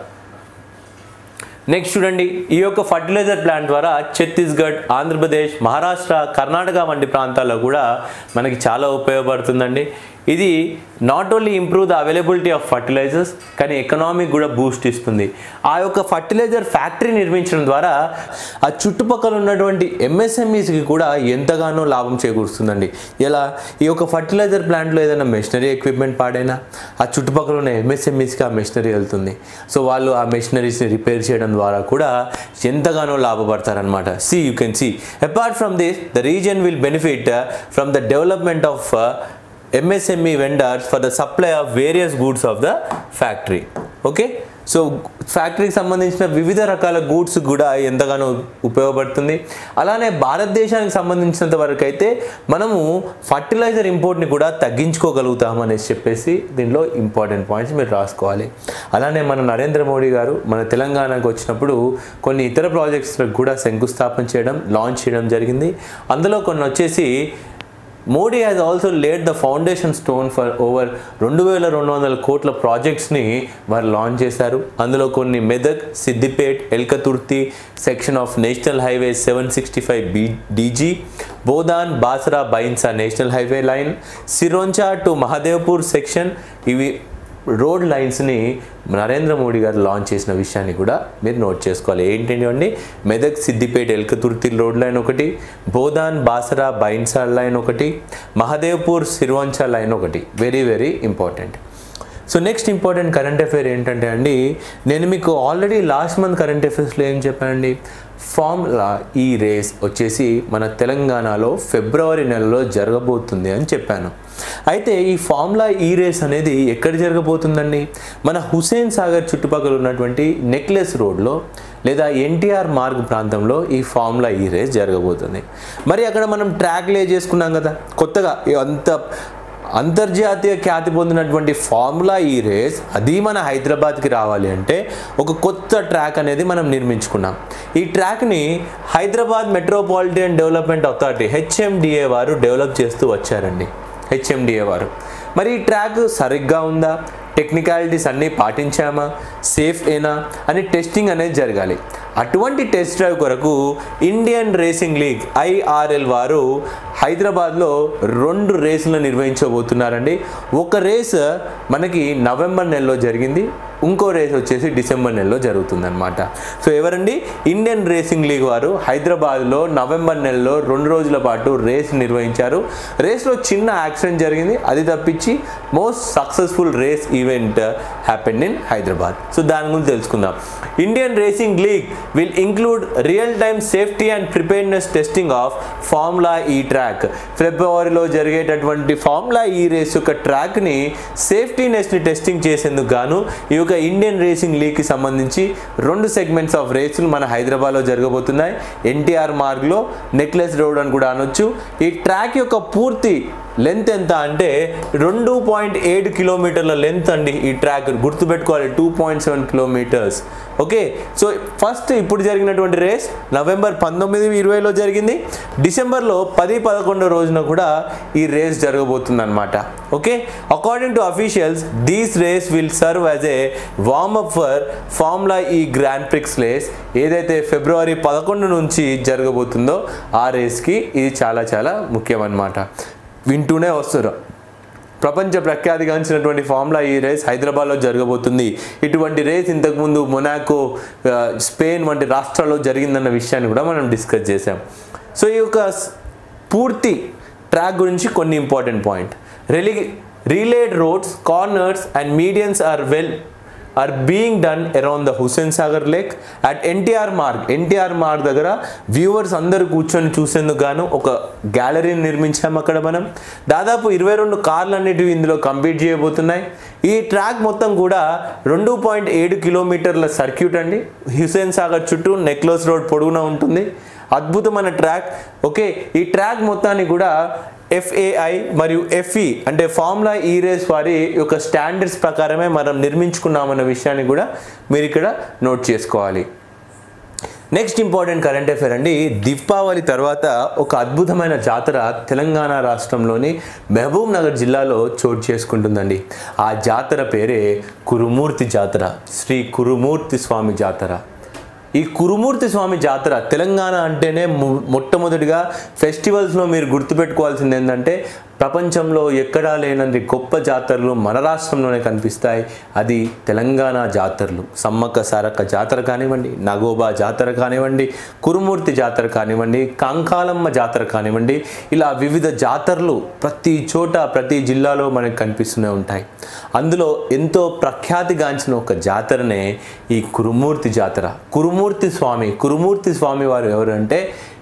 నెక్స్ట్ చూడండి ఈ యొక్క ఫర్టిలైజర్ ప్లాంట్ ద్వారా ఛత్తీస్గఢ్ ఆంధ్రప్రదేశ్ మహారాష్ట్ర కర్ణాటక వంటి ప్రాంతాల్లో కూడా మనకి చాలా ఉపయోగపడుతుందండి ఇది not only improve the availability of fertilisers కానీ ఎకనామిక్ కూడా బూస్ట్ ఇస్తుంది ఆ యొక్క ఫర్టిలైజర్ ఫ్యాక్టరీ నిర్మించడం ద్వారా ఆ చుట్టుపక్కల ఉన్నటువంటి ఎంఎస్ఎంఈస్కి కూడా ఎంతగానో లాభం చేకూరుస్తుందండి ఇలా ఈ యొక్క ఫర్టిలైజర్ ప్లాంట్లో ఏదైనా మెషినరీ ఎక్విప్మెంట్ పాడైనా ఆ చుట్టుపక్కల ఉన్న ఎంఎస్ఎంఈస్కి ఆ మెషినరీ వెళ్తుంది సో వాళ్ళు ఆ మెషినరీస్ని రిపేర్ చేయడం ద్వారా కూడా ఎంతగానో లాభపడతారనమాట see you can see apart from this the region will benefit from the development of MSME vendors for the supply of various goods of the factory okay so ఫ్యాక్టరీకి సంబంధించిన వివిధ రకాల గూడ్స్ కూడా ఎంతగానో ఉపయోగపడుతుంది అలానే భారతదేశానికి సంబంధించినంత వరకు అయితే మనము ఫర్టిలైజర్ ఇంపోర్ట్ని కూడా తగ్గించుకోగలుగుతాం అనేసి చెప్పేసి దీనిలో ఇంపార్టెంట్ పాయింట్స్ మీరు రాసుకోవాలి అలానే మన నరేంద్ర మోడీ గారు మన తెలంగాణకు వచ్చినప్పుడు కొన్ని ఇతర ప్రాజెక్ట్స్లకు కూడా శంకుస్థాపన చేయడం లాంచ్ చేయడం జరిగింది అందులో కొన్ని వచ్చేసి Modi has also laid the foundation stone for over రెండు వేల రెండు వందల కోట్ల ప్రాజెక్ట్స్ని వారు లాంచ్ చేశారు అందులో కొన్ని Medak Siddipet Elkathurthi section of national highway seven sixty five B DG Bodhan Basara Bhainsa national highway line Sironcha to Mahadevpur section ఇవి రోడ్ లైన్స్ని నరేంద్ర మోడీ గారు లాంచ్ చేసిన విషయాన్ని కూడా మీరు నోట్ చేసుకోవాలి ఏంటంటే అండి మెదక్ సిద్దిపేట ఎల్కతుర్తి రోడ్ లైన్ ఒకటి బోధాన్ బాసరా బైన్సార్ లైన్ ఒకటి మహదేవ్పూర్ సిర్వంచా లైన్ ఒకటి very very important so next important current affair ఏంటంటే అండి నేను మీకు ఆల్రెడీ లాస్ట్ మంత్ కరెంట్ అఫైర్స్లో ఏం చెప్పానండి ఫార్ములా ఈ రేస్ వచ్చేసి మన తెలంగాణలో ఫిబ్రవరి నెలలో జరగబోతుంది అని చెప్పాను అయితే ఈ ఫార్ములా ఈ రేస్ అనేది ఎక్కడ జరగబోతుందండి మన హుసేన్ సాగర్ చుట్టుపక్కల ఉన్నటువంటి నెక్లెస్ రోడ్లో లేదా ఎన్టీఆర్ మార్గ్ ప్రాంతంలో ఈ ఫార్ములా ఈ రేస్ జరగబోతుంది మరి అక్కడ మనం ట్రాక్ లే చేసుకున్నాం కదా కొత్తగా అంత అంతర్జాతీయ ఖ్యాతి పొందినటువంటి ఫార్ములా ఈ రేస్ అది మన హైదరాబాద్కి రావాలి అంటే ఒక కొత్త ట్రాక్ అనేది మనం నిర్మించుకున్నాం ఈ ట్రాక్ని Hyderabad metropolitan development authority HMDA వారు డెవలప్ చేస్తూ వచ్చారండి హెచ్ఎండిఏ వారు మరి ఈ ట్రాక్ సరిగ్గా ఉందా టెక్నికాలిటీస్ అన్నీ పాటించామా సేఫ్ ఏనా అని టెస్టింగ్ అనేది జరగాలి అటువంటి టెస్ట్ డ్రైవ్ కొరకు ఇండియన్ రేసింగ్ లీగ్ ఐఆర్ఎల్ వారు హైదరాబాద్లో రెండు రేసులు నిర్వహించబోతున్నారండి ఒక రేస్ మనకి నవంబర్ నెలలో జరిగింది ఇంకో రేస్ వచ్చేసి డిసెంబర్ నెలలో జరుగుతుందన్నమాట సో ఎవరండి ఇండియన్ రేసింగ్ లీగ్ వారు హైదరాబాద్లో నవంబర్ నెలలో రెండు రోజుల పాటు రేస్ నిర్వహించారు రేస్లో చిన్న యాక్సిడెంట్ జరిగింది అది తప్పించి most successful race event happened in Hyderabad so దాని గురించి తెలుసుకుందాం Indian racing league will include real time safety and preparedness testing of formula E track ఫిబ్రవరిలో జరిగేటటువంటి ఫార్ములా ఈ రేస్ యొక్క ట్రాక్ని సేఫ్టీనెస్ని టెస్టింగ్ చేసేందుకు గాను ఈ యొక్క ఇండియన్ రేసింగ్ లీగ్కి సంబంధించి రెండు సెగ్మెంట్స్ ఆఫ్ రేసులు మన హైదరాబాద్లో జరగబోతున్నాయి ఎన్టీఆర్ మార్గ్లో నెక్లెస్ రోడ్ అని కూడా అనొచ్చు ఈ ట్రాక్ యొక్క పూర్తి లెంత్ ఎంత అంటే రెండు పాయింట్ ఏడు కిలోమీటర్ల లెంత్ అండి ఈ ట్రాక్ గుర్తుపెట్టుకోవాలి two point seven kilometres okay so first ఇప్పుడు జరిగినటువంటి రేస్ నవంబర్ పంతొమ్మిది ఇరవైలో జరిగింది డిసెంబర్లో పది పదకొండో రోజున కూడా ఈ రేస్ జరగబోతుంది అనమాట okay according to officials these race will serve as a warm up for formula E grand prix race ఏదైతే ఫిబ్రవరి పదకొండు నుంచి జరగబోతుందో ఆ రేస్కి ఇది చాలా చాలా ముఖ్యం అన్నమాట వింటూనే వస్తారు ప్రపంచ ప్రఖ్యాతిగాంచినటువంటి ఫార్ములా ఈ రేస్ హైదరాబాద్లో జరగబోతుంది ఇటువంటి రేస్ ఇంతకుముందు మొనాకో ఆ, స్పెయిన్ వంటి రాష్ట్రాల్లో జరిగిందన్న విషయాన్ని కూడా మనం డిస్కస్ చేసాం సో ఈ యొక్క స్- పూర్తి ట్రాక్ గురించి కొన్ని important point re relaid roads corners and medians are well are being done around the Hussain Sagar lake at NTR Marg NTR Marg దగ్గర వ్యూవర్స్ అందరూ కూర్చొని చూసేందుకు గాను ఒక గ్యాలరీని నిర్మించాము అక్కడ మనం దాదాపు ఇరవై రెండు కార్లు అన్నిటివి ఇందులో కంప్లీట్ చేయబోతున్నాయి ఈ ట్రాక్ మొత్తం కూడా రెండు పాయింట్ ఏడు కిలోమీటర్ల సర్క్యూట్ అండి హుసేన్ సాగర్ చుట్టూ నెక్లెస్ రోడ్ పొడవునా ఉంటుంది అద్భుతమైన ట్రాక్ ఓకే ఈ ట్రాక్ మొత్తాన్ని కూడా ఎఫ్ఏఐ మరియు ఎఫ్ఈ అంటే ఫార్ములా ఈ రేస్ వారి యొక్క స్టాండర్డ్స్ ప్రకారమే మనం నిర్మించుకున్నామన్న విషయాన్ని కూడా మీరు ఇక్కడ నోట్ చేసుకోవాలి నెక్స్ట్ ఇంపార్టెంట్ కరెంట్ అఫేర్ అండి దీపావళి తర్వాత ఒక అద్భుతమైన జాతర తెలంగాణ రాష్ట్రంలోని మహబూబ్ నగర్ జిల్లాలో చోటు చేసుకుంటుందండి ఆ జాతర పేరే కురుమూర్తి జాతర శ్రీ కురుమూర్తి స్వామి జాతర ఈ కురుమూర్తి స్వామి జాతర తెలంగాణ అంటేనే ము- మొట్టమొదటిగా ఫెస్టివల్స్లో మీరు గుర్తుపెట్టుకోవాల్సింది ఏంటంటే ప్రపంచంలో ఎక్కడా లేనంత గొప్ప జాతరలు మన రాష్ట్రంలోనే కనిపిస్తాయి అది తెలంగాణ జాతరలు సమ్మక్క సారక్క జాతర కానివ్వండి నగోబా జాతర కానివ్వండి కురుమూర్తి జాతర కానివ్వండి కంకాలమ్మ జాతర కానివ్వండి ఇలా వివిధ జాతరలు ప్రతి చోట ప్రతి జిల్లాలో మనకు కనిపిస్తూనే ఉంటాయి అందులో ఎంతో ప్రఖ్యాతిగాంచిన ఒక జాతరనే ఈ కురుమూర్తి జాతర కురుమూర్తి స్వామి కురుమూర్తి స్వామి వారు ఎవరంటే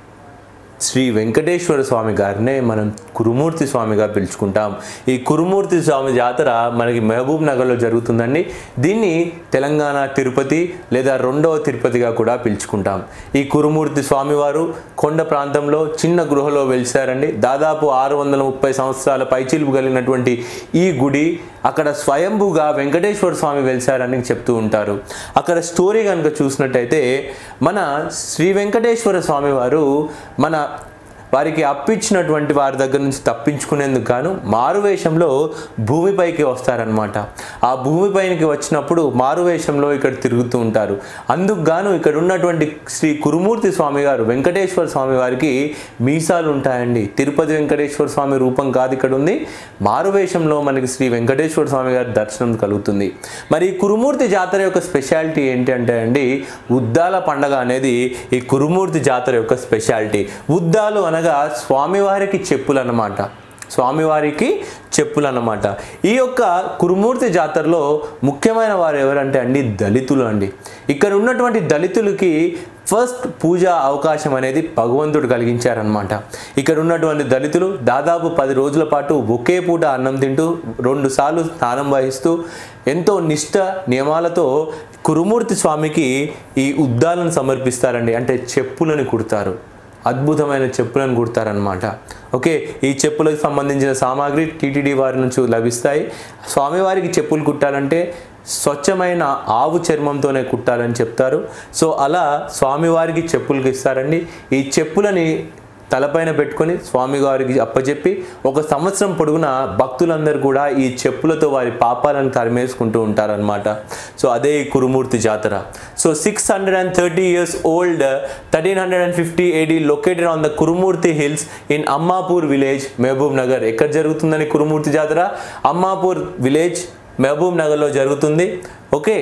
శ్రీ వెంకటేశ్వర స్వామి గారినే మనం కురుమూర్తి స్వామిగా పిలుచుకుంటాం ఈ కురుమూర్తి స్వామి జాతర మనకి మహబూబ్ నగర్లో జరుగుతుందండి దీన్ని తెలంగాణ తిరుపతి లేదా రెండవ తిరుపతిగా కూడా పిలుచుకుంటాం ఈ కురుమూర్తి స్వామివారు కొండ ప్రాంతంలో చిన్న గృహలో వెలిసారండి దాదాపు ఆరు వందల ముప్పై సంవత్సరాల పైచిలుపు కలిగినటువంటి ఈ గుడి అక్కడ స్వయంభూగా వెంకటేశ్వర స్వామి వెలిసారని చెప్తూ ఉంటారు అక్కడ స్టోరీ కనుక చూసినట్టయితే మన శ్రీ వెంకటేశ్వర స్వామి వారు మన వారికి అప్పిచ్చినటువంటి వారి దగ్గర నుంచి తప్పించుకునేందుకు గాను మారువేషంలో భూమిపైకి వస్తారనమాట ఆ భూమిపైకి వచ్చినప్పుడు మారువేషంలో ఇక్కడ తిరుగుతూ ఉంటారు అందుకు గాను ఇక్కడ ఉన్నటువంటి శ్రీ కురుమూర్తి స్వామి గారు వెంకటేశ్వర స్వామి వారికి మీసాలు ఉంటాయండి తిరుపతి వెంకటేశ్వర స్వామి రూపం కాదు ఇక్కడ ఉంది మారువేషంలో మనకి శ్రీ వెంకటేశ్వర స్వామి గారి దర్శనం కలుగుతుంది మరి ఈ కురుమూర్తి జాతర యొక్క స్పెషాలిటీ ఏంటి అంటే అండి ఉద్దాల పండగ అనేది ఈ కురుమూర్తి జాతర యొక్క స్పెషాలిటీ ఉద్దాలు అనగా స్వామివారికి చెప్పులు అన్నమాట స్వామివారికి చెప్పులు అన్నమాట ఈ యొక్క కురుమూర్తి జాతరలో ముఖ్యమైన వారు ఎవరంటే అండి దళితులు అండి ఇక్కడ ఉన్నటువంటి దళితులకి ఫస్ట్ పూజ అవకాశం అనేది భగవంతుడు కలిగించారనమాట ఇక్కడ ఉన్నటువంటి దళితులు దాదాపు పది రోజుల పాటు ఒకే పూట అన్నం తింటూ రెండు సార్లు స్నానం వహిస్తూ ఎంతో నిష్ట నియమాలతో కురుమూర్తి స్వామికి ఈ ఉద్దాలను సమర్పిస్తారండి అంటే చెప్పులను కుడతారు అద్భుతమైన చెప్పులను కుడతారనమాట ఓకే ఈ చెప్పులకు సంబంధించిన సామాగ్రి టీటీడీ వారి నుంచి లభిస్తాయి స్వామివారికి చెప్పులు కుట్టాలంటే స్వచ్ఛమైన ఆవు చర్మంతోనే కుట్టాలని చెప్తారు సో అలా స్వామివారికి చెప్పులకు ఇస్తారండి ఈ చెప్పులని తలపైన పెట్టుకొని స్వామివారికి అప్పచెప్పి ఒక సంవత్సరం పొడుగున భక్తులందరూ కూడా ఈ చెప్పులతో వారి పాపాలను తరిమేసుకుంటూ ఉంటారనమాట సో అదే ఈ కురుమూర్తి జాతర so six hundred and thirty years old thirteen hundred and fifty AD located on the Kurumurthy hills in Ammapur village Mahabub Nagar ఎక్కడ జరుగుతుందని కురుమూర్తి జాతర అమ్మాపూర్ విలేజ్ మహబూబ్ నగర్లో జరుగుతుంది ఓకే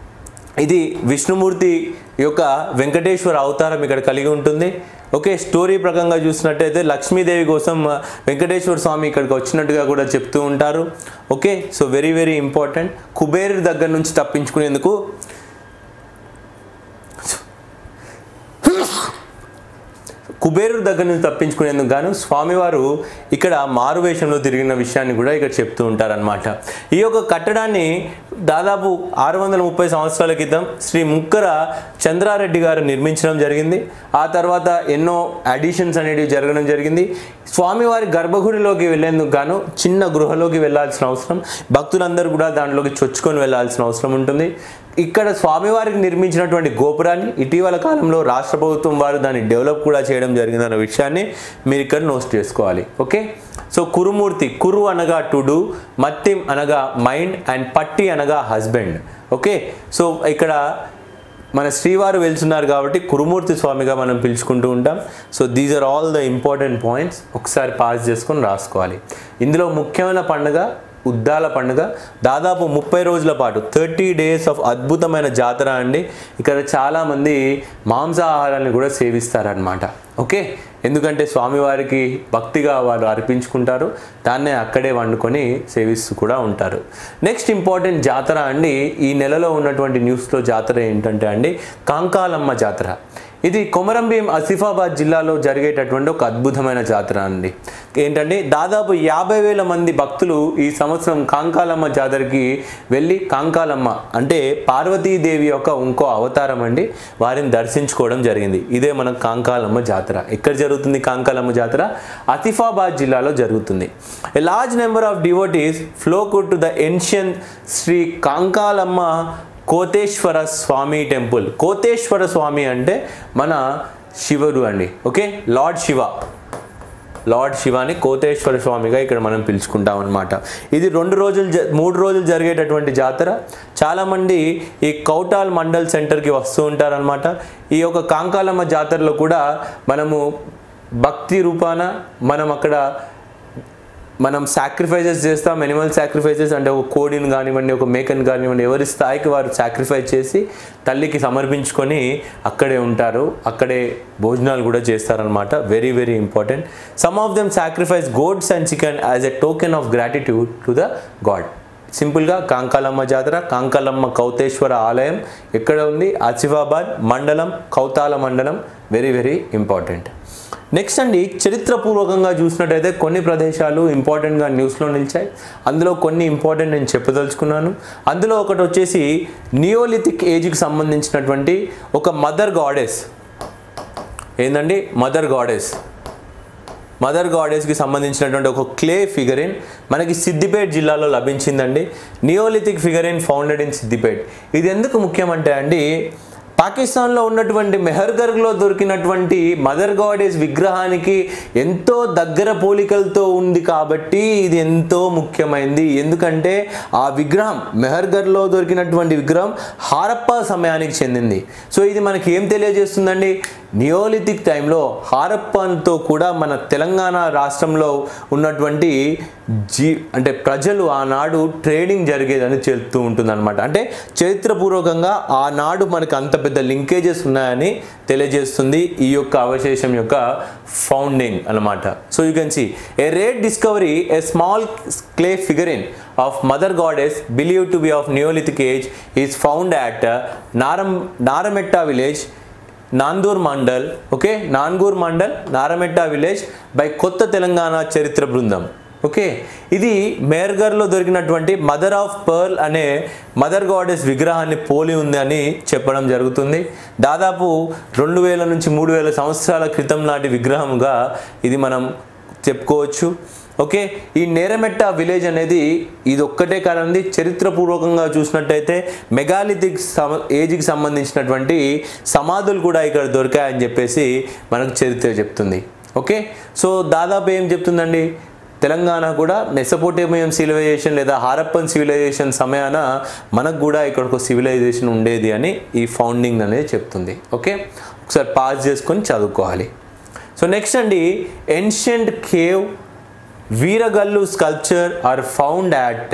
ఇది విష్ణుమూర్తి యొక్క వెంకటేశ్వర అవతారం ఇక్కడ కలిగి ఉంటుంది ఓకే స్టోరీ ప్రకారంగా చూసినట్టయితే లక్ష్మీదేవి కోసం ఆ, వెంకటేశ్వర స్వామి ఇక్కడికి వచ్చినట్టుగా కూడా చెప్తూ ఉంటారు okay so very very important Kuber దగ్గర నుంచి తప్పించుకునేందుకు కుబేరు దగ్గర నుంచి తప్పించుకునేందుకు గాను స్వామివారు ఇక్కడ మారువేషంలో తిరిగిన విషయాన్ని కూడా ఇక్కడ చెప్తూ ఉంటారనమాట ఈ యొక్క కట్టడాన్ని దాదాపు ఆరు వందల ముప్పై సంవత్సరాల క్రితం శ్రీ ముక్కర చంద్రారెడ్డి గారు నిర్మించడం జరిగింది ఆ తర్వాత ఎన్నో అడిషన్స్ అనేటివి జరగడం జరిగింది స్వామివారి గర్భగుడిలోకి వెళ్ళేందుకు గాను చిన్న గృహలోకి వెళ్ళాల్సిన అవసరం భక్తులందరూ కూడా దాంట్లోకి చొచ్చుకొని వెళ్ళాల్సిన అవసరం ఉంటుంది ఇక్కడ స్వామివారికి నిర్మించినటువంటి గోపురాన్ని ఇటీవల కాలంలో రాష్ట్ర ప్రభుత్వం వారు దాన్ని డెవలప్ కూడా చేయడం జరిగిందన్న విషయాన్ని మీరు ఇక్కడ నోట్ చేసుకోవాలి ఓకే సో కురుమూర్తి కురు అనగా టు డూ మత్తిం అనగా మైండ్ అండ్ పట్టి అనగా హస్బెండ్ ఓకే సో ఇక్కడ మన శ్రీవారు వెళ్తున్నారు కాబట్టి కురుమూర్తి స్వామిగా మనం పిలుచుకుంటూ ఉంటాం so these are all the important points ఒకసారి పాస్ చేసుకొని రాసుకోవాలి ఇందులో ముఖ్యమైన పండుగ ఉద్దాల పండుగ దాదాపు ముప్పై రోజుల పాటు థర్టీ డేస్ ఆఫ్ అద్భుతమైన జాతర అండి ఇక్కడ చాలామంది మాంసాహారాన్ని కూడా సేవిస్తారనమాట ఓకే ఎందుకంటే స్వామివారికి భక్తిగా వారు అర్పించుకుంటారు దాన్నే అక్కడే వండుకొని సేవిస్తూ కూడా ఉంటారు నెక్స్ట్ ఇంపార్టెంట్ జాతర అండి ఈ నెలలో ఉన్నటువంటి న్యూస్లో జాతర ఏంటంటే అండి కాంకాలమ్మ జాతర ఇది కొమరంభీం ఆసిఫాబాద్ జిల్లాలో జరిగేటటువంటి ఒక అద్భుతమైన జాతర అండి ఏంటంటే దాదాపు యాభై వేల మంది భక్తులు ఈ సంవత్సరం కాంకాలమ్మ జాతరకి వెళ్ళి కాంకాలమ్మ అంటే పార్వతీదేవి యొక్క ఇంకో అవతారం అండి వారిని దర్శించుకోవడం జరిగింది ఇదే మన కాంకాలమ్మ జాతర ఎక్కడ జరుగుతుంది కాంకాలమ్మ జాతర ఆసిఫాబాద్ జిల్లాలో జరుగుతుంది a large number of devotees flow to the ancient Shri Kankalamma Koteshwara Swami temple Koteshwara Swami అంటే మన శివుడు అండి ఓకే లార్డ్ శివ లార్డ్ శివాని కోతేశ్వర స్వామిగా ఇక్కడ మనం పిలుచుకుంటాం అనమాట ఇది రెండు రోజులు జ- మూడు రోజులు జరిగేటటువంటి జాతర చాలామంది ఈ కౌటాల్ మండల్ సెంటర్కి వస్తూ ఉంటారనమాట ఈ యొక్క కాంకాలమ్మ జాతరలో కూడా మనము భక్తి రూపాన మనం అక్కడ మనం సాక్రిఫైజెస్ చేస్తాం ఎనిమల్ సాక్రిఫైజెస్ అంటే ఒక కోడిని కానివ్వండి ఒక మేకని కానివ్వండి ఎవరి స్థాయికి వారు సాక్రిఫైస్ చేసి తల్లికి సమర్పించుకొని అక్కడే ఉంటారు అక్కడే భోజనాలు కూడా చేస్తారనమాట very very important some of them sacrifice goats and chicken as a token of gratitude to the god సింపుల్గా కాంకాలమ్మ జాతర కాంకాలమ్మ కౌతేశ్వర ఆలయం ఎక్కడ ఉంది ఆసిఫాబాద్ మండలం కౌతాల మండలం వెరీ వెరీ ఇంపార్టెంట్ నెక్స్ట్ అండి చరిత్రపూర్వకంగా చూసినట్టయితే కొన్ని ప్రదేశాలు ఇంపార్టెంట్గా న్యూస్లో నిలిచాయి అందులో కొన్ని ఇంపార్టెంట్ నేను చెప్పదలుచుకున్నాను అందులో ఒకటి వచ్చేసి నియోలిథిక్ ఏజ్కి సంబంధించినటువంటి ఒక మదర్ గాడెస్ ఏందండి మదర్ గాడెస్ మదర్ గాడెస్కి సంబంధించినటువంటి ఒక క్లే ఫిగరిన్ మనకి సిద్దిపేట్ జిల్లాలో లభించిందండి neolithic figurine founded in Siddipet ఇది ఎందుకు ముఖ్యమంటే అండి పాకిస్తాన్లో ఉన్నటువంటి మెహర్గర్లో దొరికినటువంటి మదర్ గాడెస్ విగ్రహానికి ఎంతో దగ్గర పోలికలతో ఉంది కాబట్టి ఇది ఎంతో ముఖ్యమైనది ఎందుకంటే ఆ విగ్రహం మెహర్గర్లో దొరికినటువంటి విగ్రహం హారప్ప సమయానికి చెందింది సో ఇది మనకి ఏం తెలియజేస్తుందండి నియోలిథిక్ టైంలో హారప్పన్తో కూడా మన తెలంగాణ రాష్ట్రంలో ఉన్నటువంటి జీ అంటే ప్రజలు ఆనాడు ట్రేడింగ్ జరిగేదని చెప్తూ ఉంటుంది అనమాట అంటే చరిత్రపూర్వకంగా ఆనాడు మనకు అంత పెద్ద లింకేజెస్ ఉన్నాయని తెలియజేస్తుంది ఈ యొక్క అవశేషం యొక్క ఫౌండింగ్ అన్నమాట so you can see a rare discovery a small clay figurine of mother goddess believed to be of neolithic age is found at Naram Narametta village Nandur mandal okay Nangur mandal Narametta village by కొత్త తెలంగాణ చరిత్ర బృందం ఓకే ఇది మేర్గర్లో దొరికినటువంటి మదర్ ఆఫ్ పర్ల్ అనే mother goddess విగ్రహాన్ని పోలి ఉంది అని చెప్పడం జరుగుతుంది దాదాపు రెండు వేల నుంచి మూడు వేల సంవత్సరాల క్రితం నాటి విగ్రహంగా ఇది మనం చెప్పుకోవచ్చు ఓకే ఈ నేరమెట్ట విలేజ్ అనేది ఇది ఒక్కటే కాదండి చరిత్రపూర్వకంగా చూసినట్టయితే మెగాలిథిక్ సమ ఏజ్కి సంబంధించినటువంటి సమాధులు కూడా ఇక్కడ దొరికాయని చెప్పేసి మనకు చరిత్ర చెప్తుంది ఓకే సో దాదాపు ఏం చెప్తుందండి తెలంగాణ కూడా మెసపోటేమియం సివిలైజేషన్ లేదా హారప్పన్ సివిలైజేషన్ సమయాన మనకు కూడా ఇక్కడ ఒక సివిలైజేషన్ ఉండేది అని ఈ ఫౌండింగ్ అనేది చెప్తుంది ఓకే ఒకసారి పాస్ చేసుకొని చదువుకోవాలి సో నెక్స్ట్ అండి ancient cave veeragallu sculpture are found at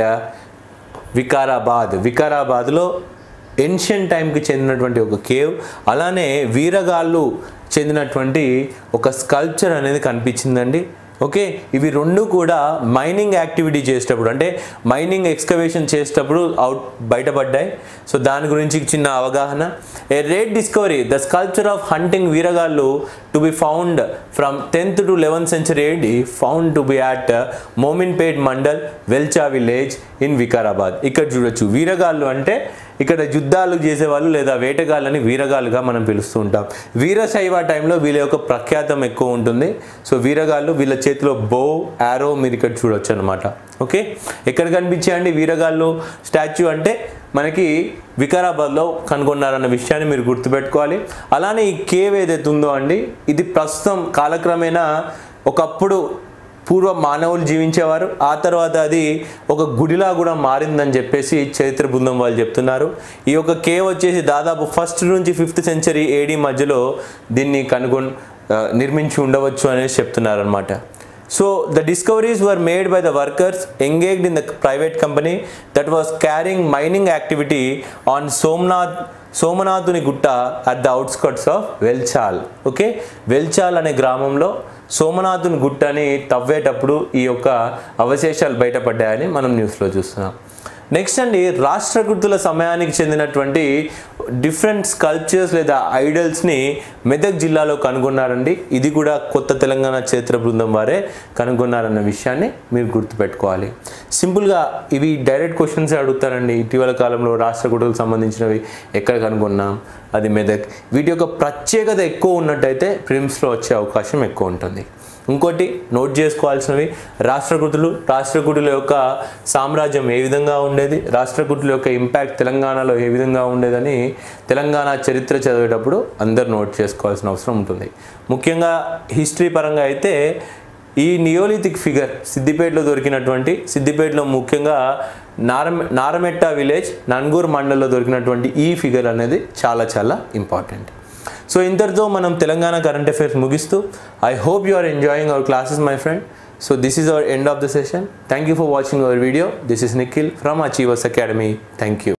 Vikarabad వికారాబాద్లో ఏన్షియన్ టైంకి చెందినటువంటి ఒక కేవ్ అలానే వీరగాళ్ళు చెందినటువంటి ఒక స్కల్ప్చర్ అనేది కనిపించిందండి ఓకే ఇవి రెండు కూడా మైనింగ్ యాక్టివిటీ చేసేటప్పుడు అంటే మైనింగ్ ఎక్స్కవేషన్ చేసేటప్పుడు అవుట్ బయటపడ్డాయి సో దాని గురించి చిన్న అవగాహన a rare discovery the sculpture of hunting veeragallu to be found from tenth to eleventh century AD found to be at Mominpet mandal Velchal village in Vikarabad ఇక్కడ చూడొచ్చు వీరగాళ్ళు అంటే ఇక్కడ యుద్ధాలు చేసేవాళ్ళు లేదా వేటగాళ్ళని వీరగాళ్ళుగా మనం పిలుస్తూ ఉంటాం వీరశైవ టైంలో వీళ్ళ యొక్క ప్రఖ్యాతం ఎక్కువ ఉంటుంది సో వీరగాళ్ళు వీళ్ళ చేతిలో బో యారో మీరు ఇక్కడ చూడొచ్చు అనమాట ఓకే ఎక్కడ కనిపించాయండి వీరగాళ్ళు స్టాచ్యూ అంటే మనకి వికారాబాద్లో కనుగొన్నారన్న విషయాన్ని మీరు గుర్తుపెట్టుకోవాలి అలానే ఈ కేవ్ ఏదైతే ఉందో అండి ఇది ప్రస్తుతం కాలక్రమేణా ఒకప్పుడు పూర్వ మానవులు జీవించేవారు ఆ తర్వాత అది ఒక గుడిలా కూడా మారిందని చెప్పేసి చరిత్ర బృందం వాళ్ళు చెప్తున్నారు ఈ యొక్క కేవ్ వచ్చేసి దాదాపు ఫస్ట్ నుంచి ఫిఫ్త్ సెంచరీ ఏడి మధ్యలో దీన్ని కనుగొని ఆ, నిర్మించి ఉండవచ్చు అనేసి చెప్తున్నారు అనమాట so the discoveries were made by the workers engaged in the private company that was carrying mining activity on Somnath సోమనాథుని గుట్ట at the outskirts of Velchal okay Velchal అనే గ్రామంలో సోమనాథుని గుట్టని తవ్వేటప్పుడు ఈ యొక్క అవశేషాలు బయటపడ్డాయని మనం న్యూస్లో చూస్తున్నాం నెక్స్ట్ అండి రాష్ట్రకృతుల సమయానికి చెందినటువంటి డిఫరెంట్ స్కల్ప్చర్స్ లేదా ఐడల్స్ని మెదక్ జిల్లాలో కనుగొన్నారండి ఇది కూడా కొత్త తెలంగాణ చరిత్ర బృందం వారే కనుగొన్నారన్న విషయాన్ని మీరు గుర్తుపెట్టుకోవాలి సింపుల్గా ఇవి డైరెక్ట్ క్వశ్చన్స్ అడుగుతారండి ఇటీవల కాలంలో రాష్ట్రకూటులకు సంబంధించినవి ఎక్కడ కనుగొన్నాం అది మెదక్ వీటి యొక్క ప్రత్యేకత ఎక్కువ ఉన్నట్టయితే ప్రిమ్స్లో వచ్చే అవకాశం ఎక్కువ ఉంటుంది ఇంకోటి నోట్ చేసుకోవాల్సినవి రాష్ట్రకృతులు రాష్ట్రకూటుల యొక్క సామ్రాజ్యం ఏ విధంగా ఉండేది రాష్ట్రకూటుల యొక్క ఇంపాక్ట్ తెలంగాణలో ఏ విధంగా ఉండేదని తెలంగాణ చరిత్ర చదివేటప్పుడు అందరు నోట్ చేసుకోవాల్సిన అవసరం ఉంటుంది ముఖ్యంగా హిస్టరీ పరంగా అయితే ఈ నియోలిథిక్ ఫిగర్ సిద్దిపేటలో దొరికినటువంటి సిద్దిపేటలో ముఖ్యంగా నారమె నారమెట్ట విలేజ్ నన్గూర్ మండల్లో దొరికినటువంటి ఈ ఫిగర్ అనేది చాలా చాలా ఇంపార్టెంట్ సో ఇంతటితో మనం తెలంగాణ కరెంట్ అఫైర్స్ ముగిస్తూ I hope you are enjoying our classes my friend so this is our end of the session thank you for watching our video this is Nikhil from Achievers Academy thank you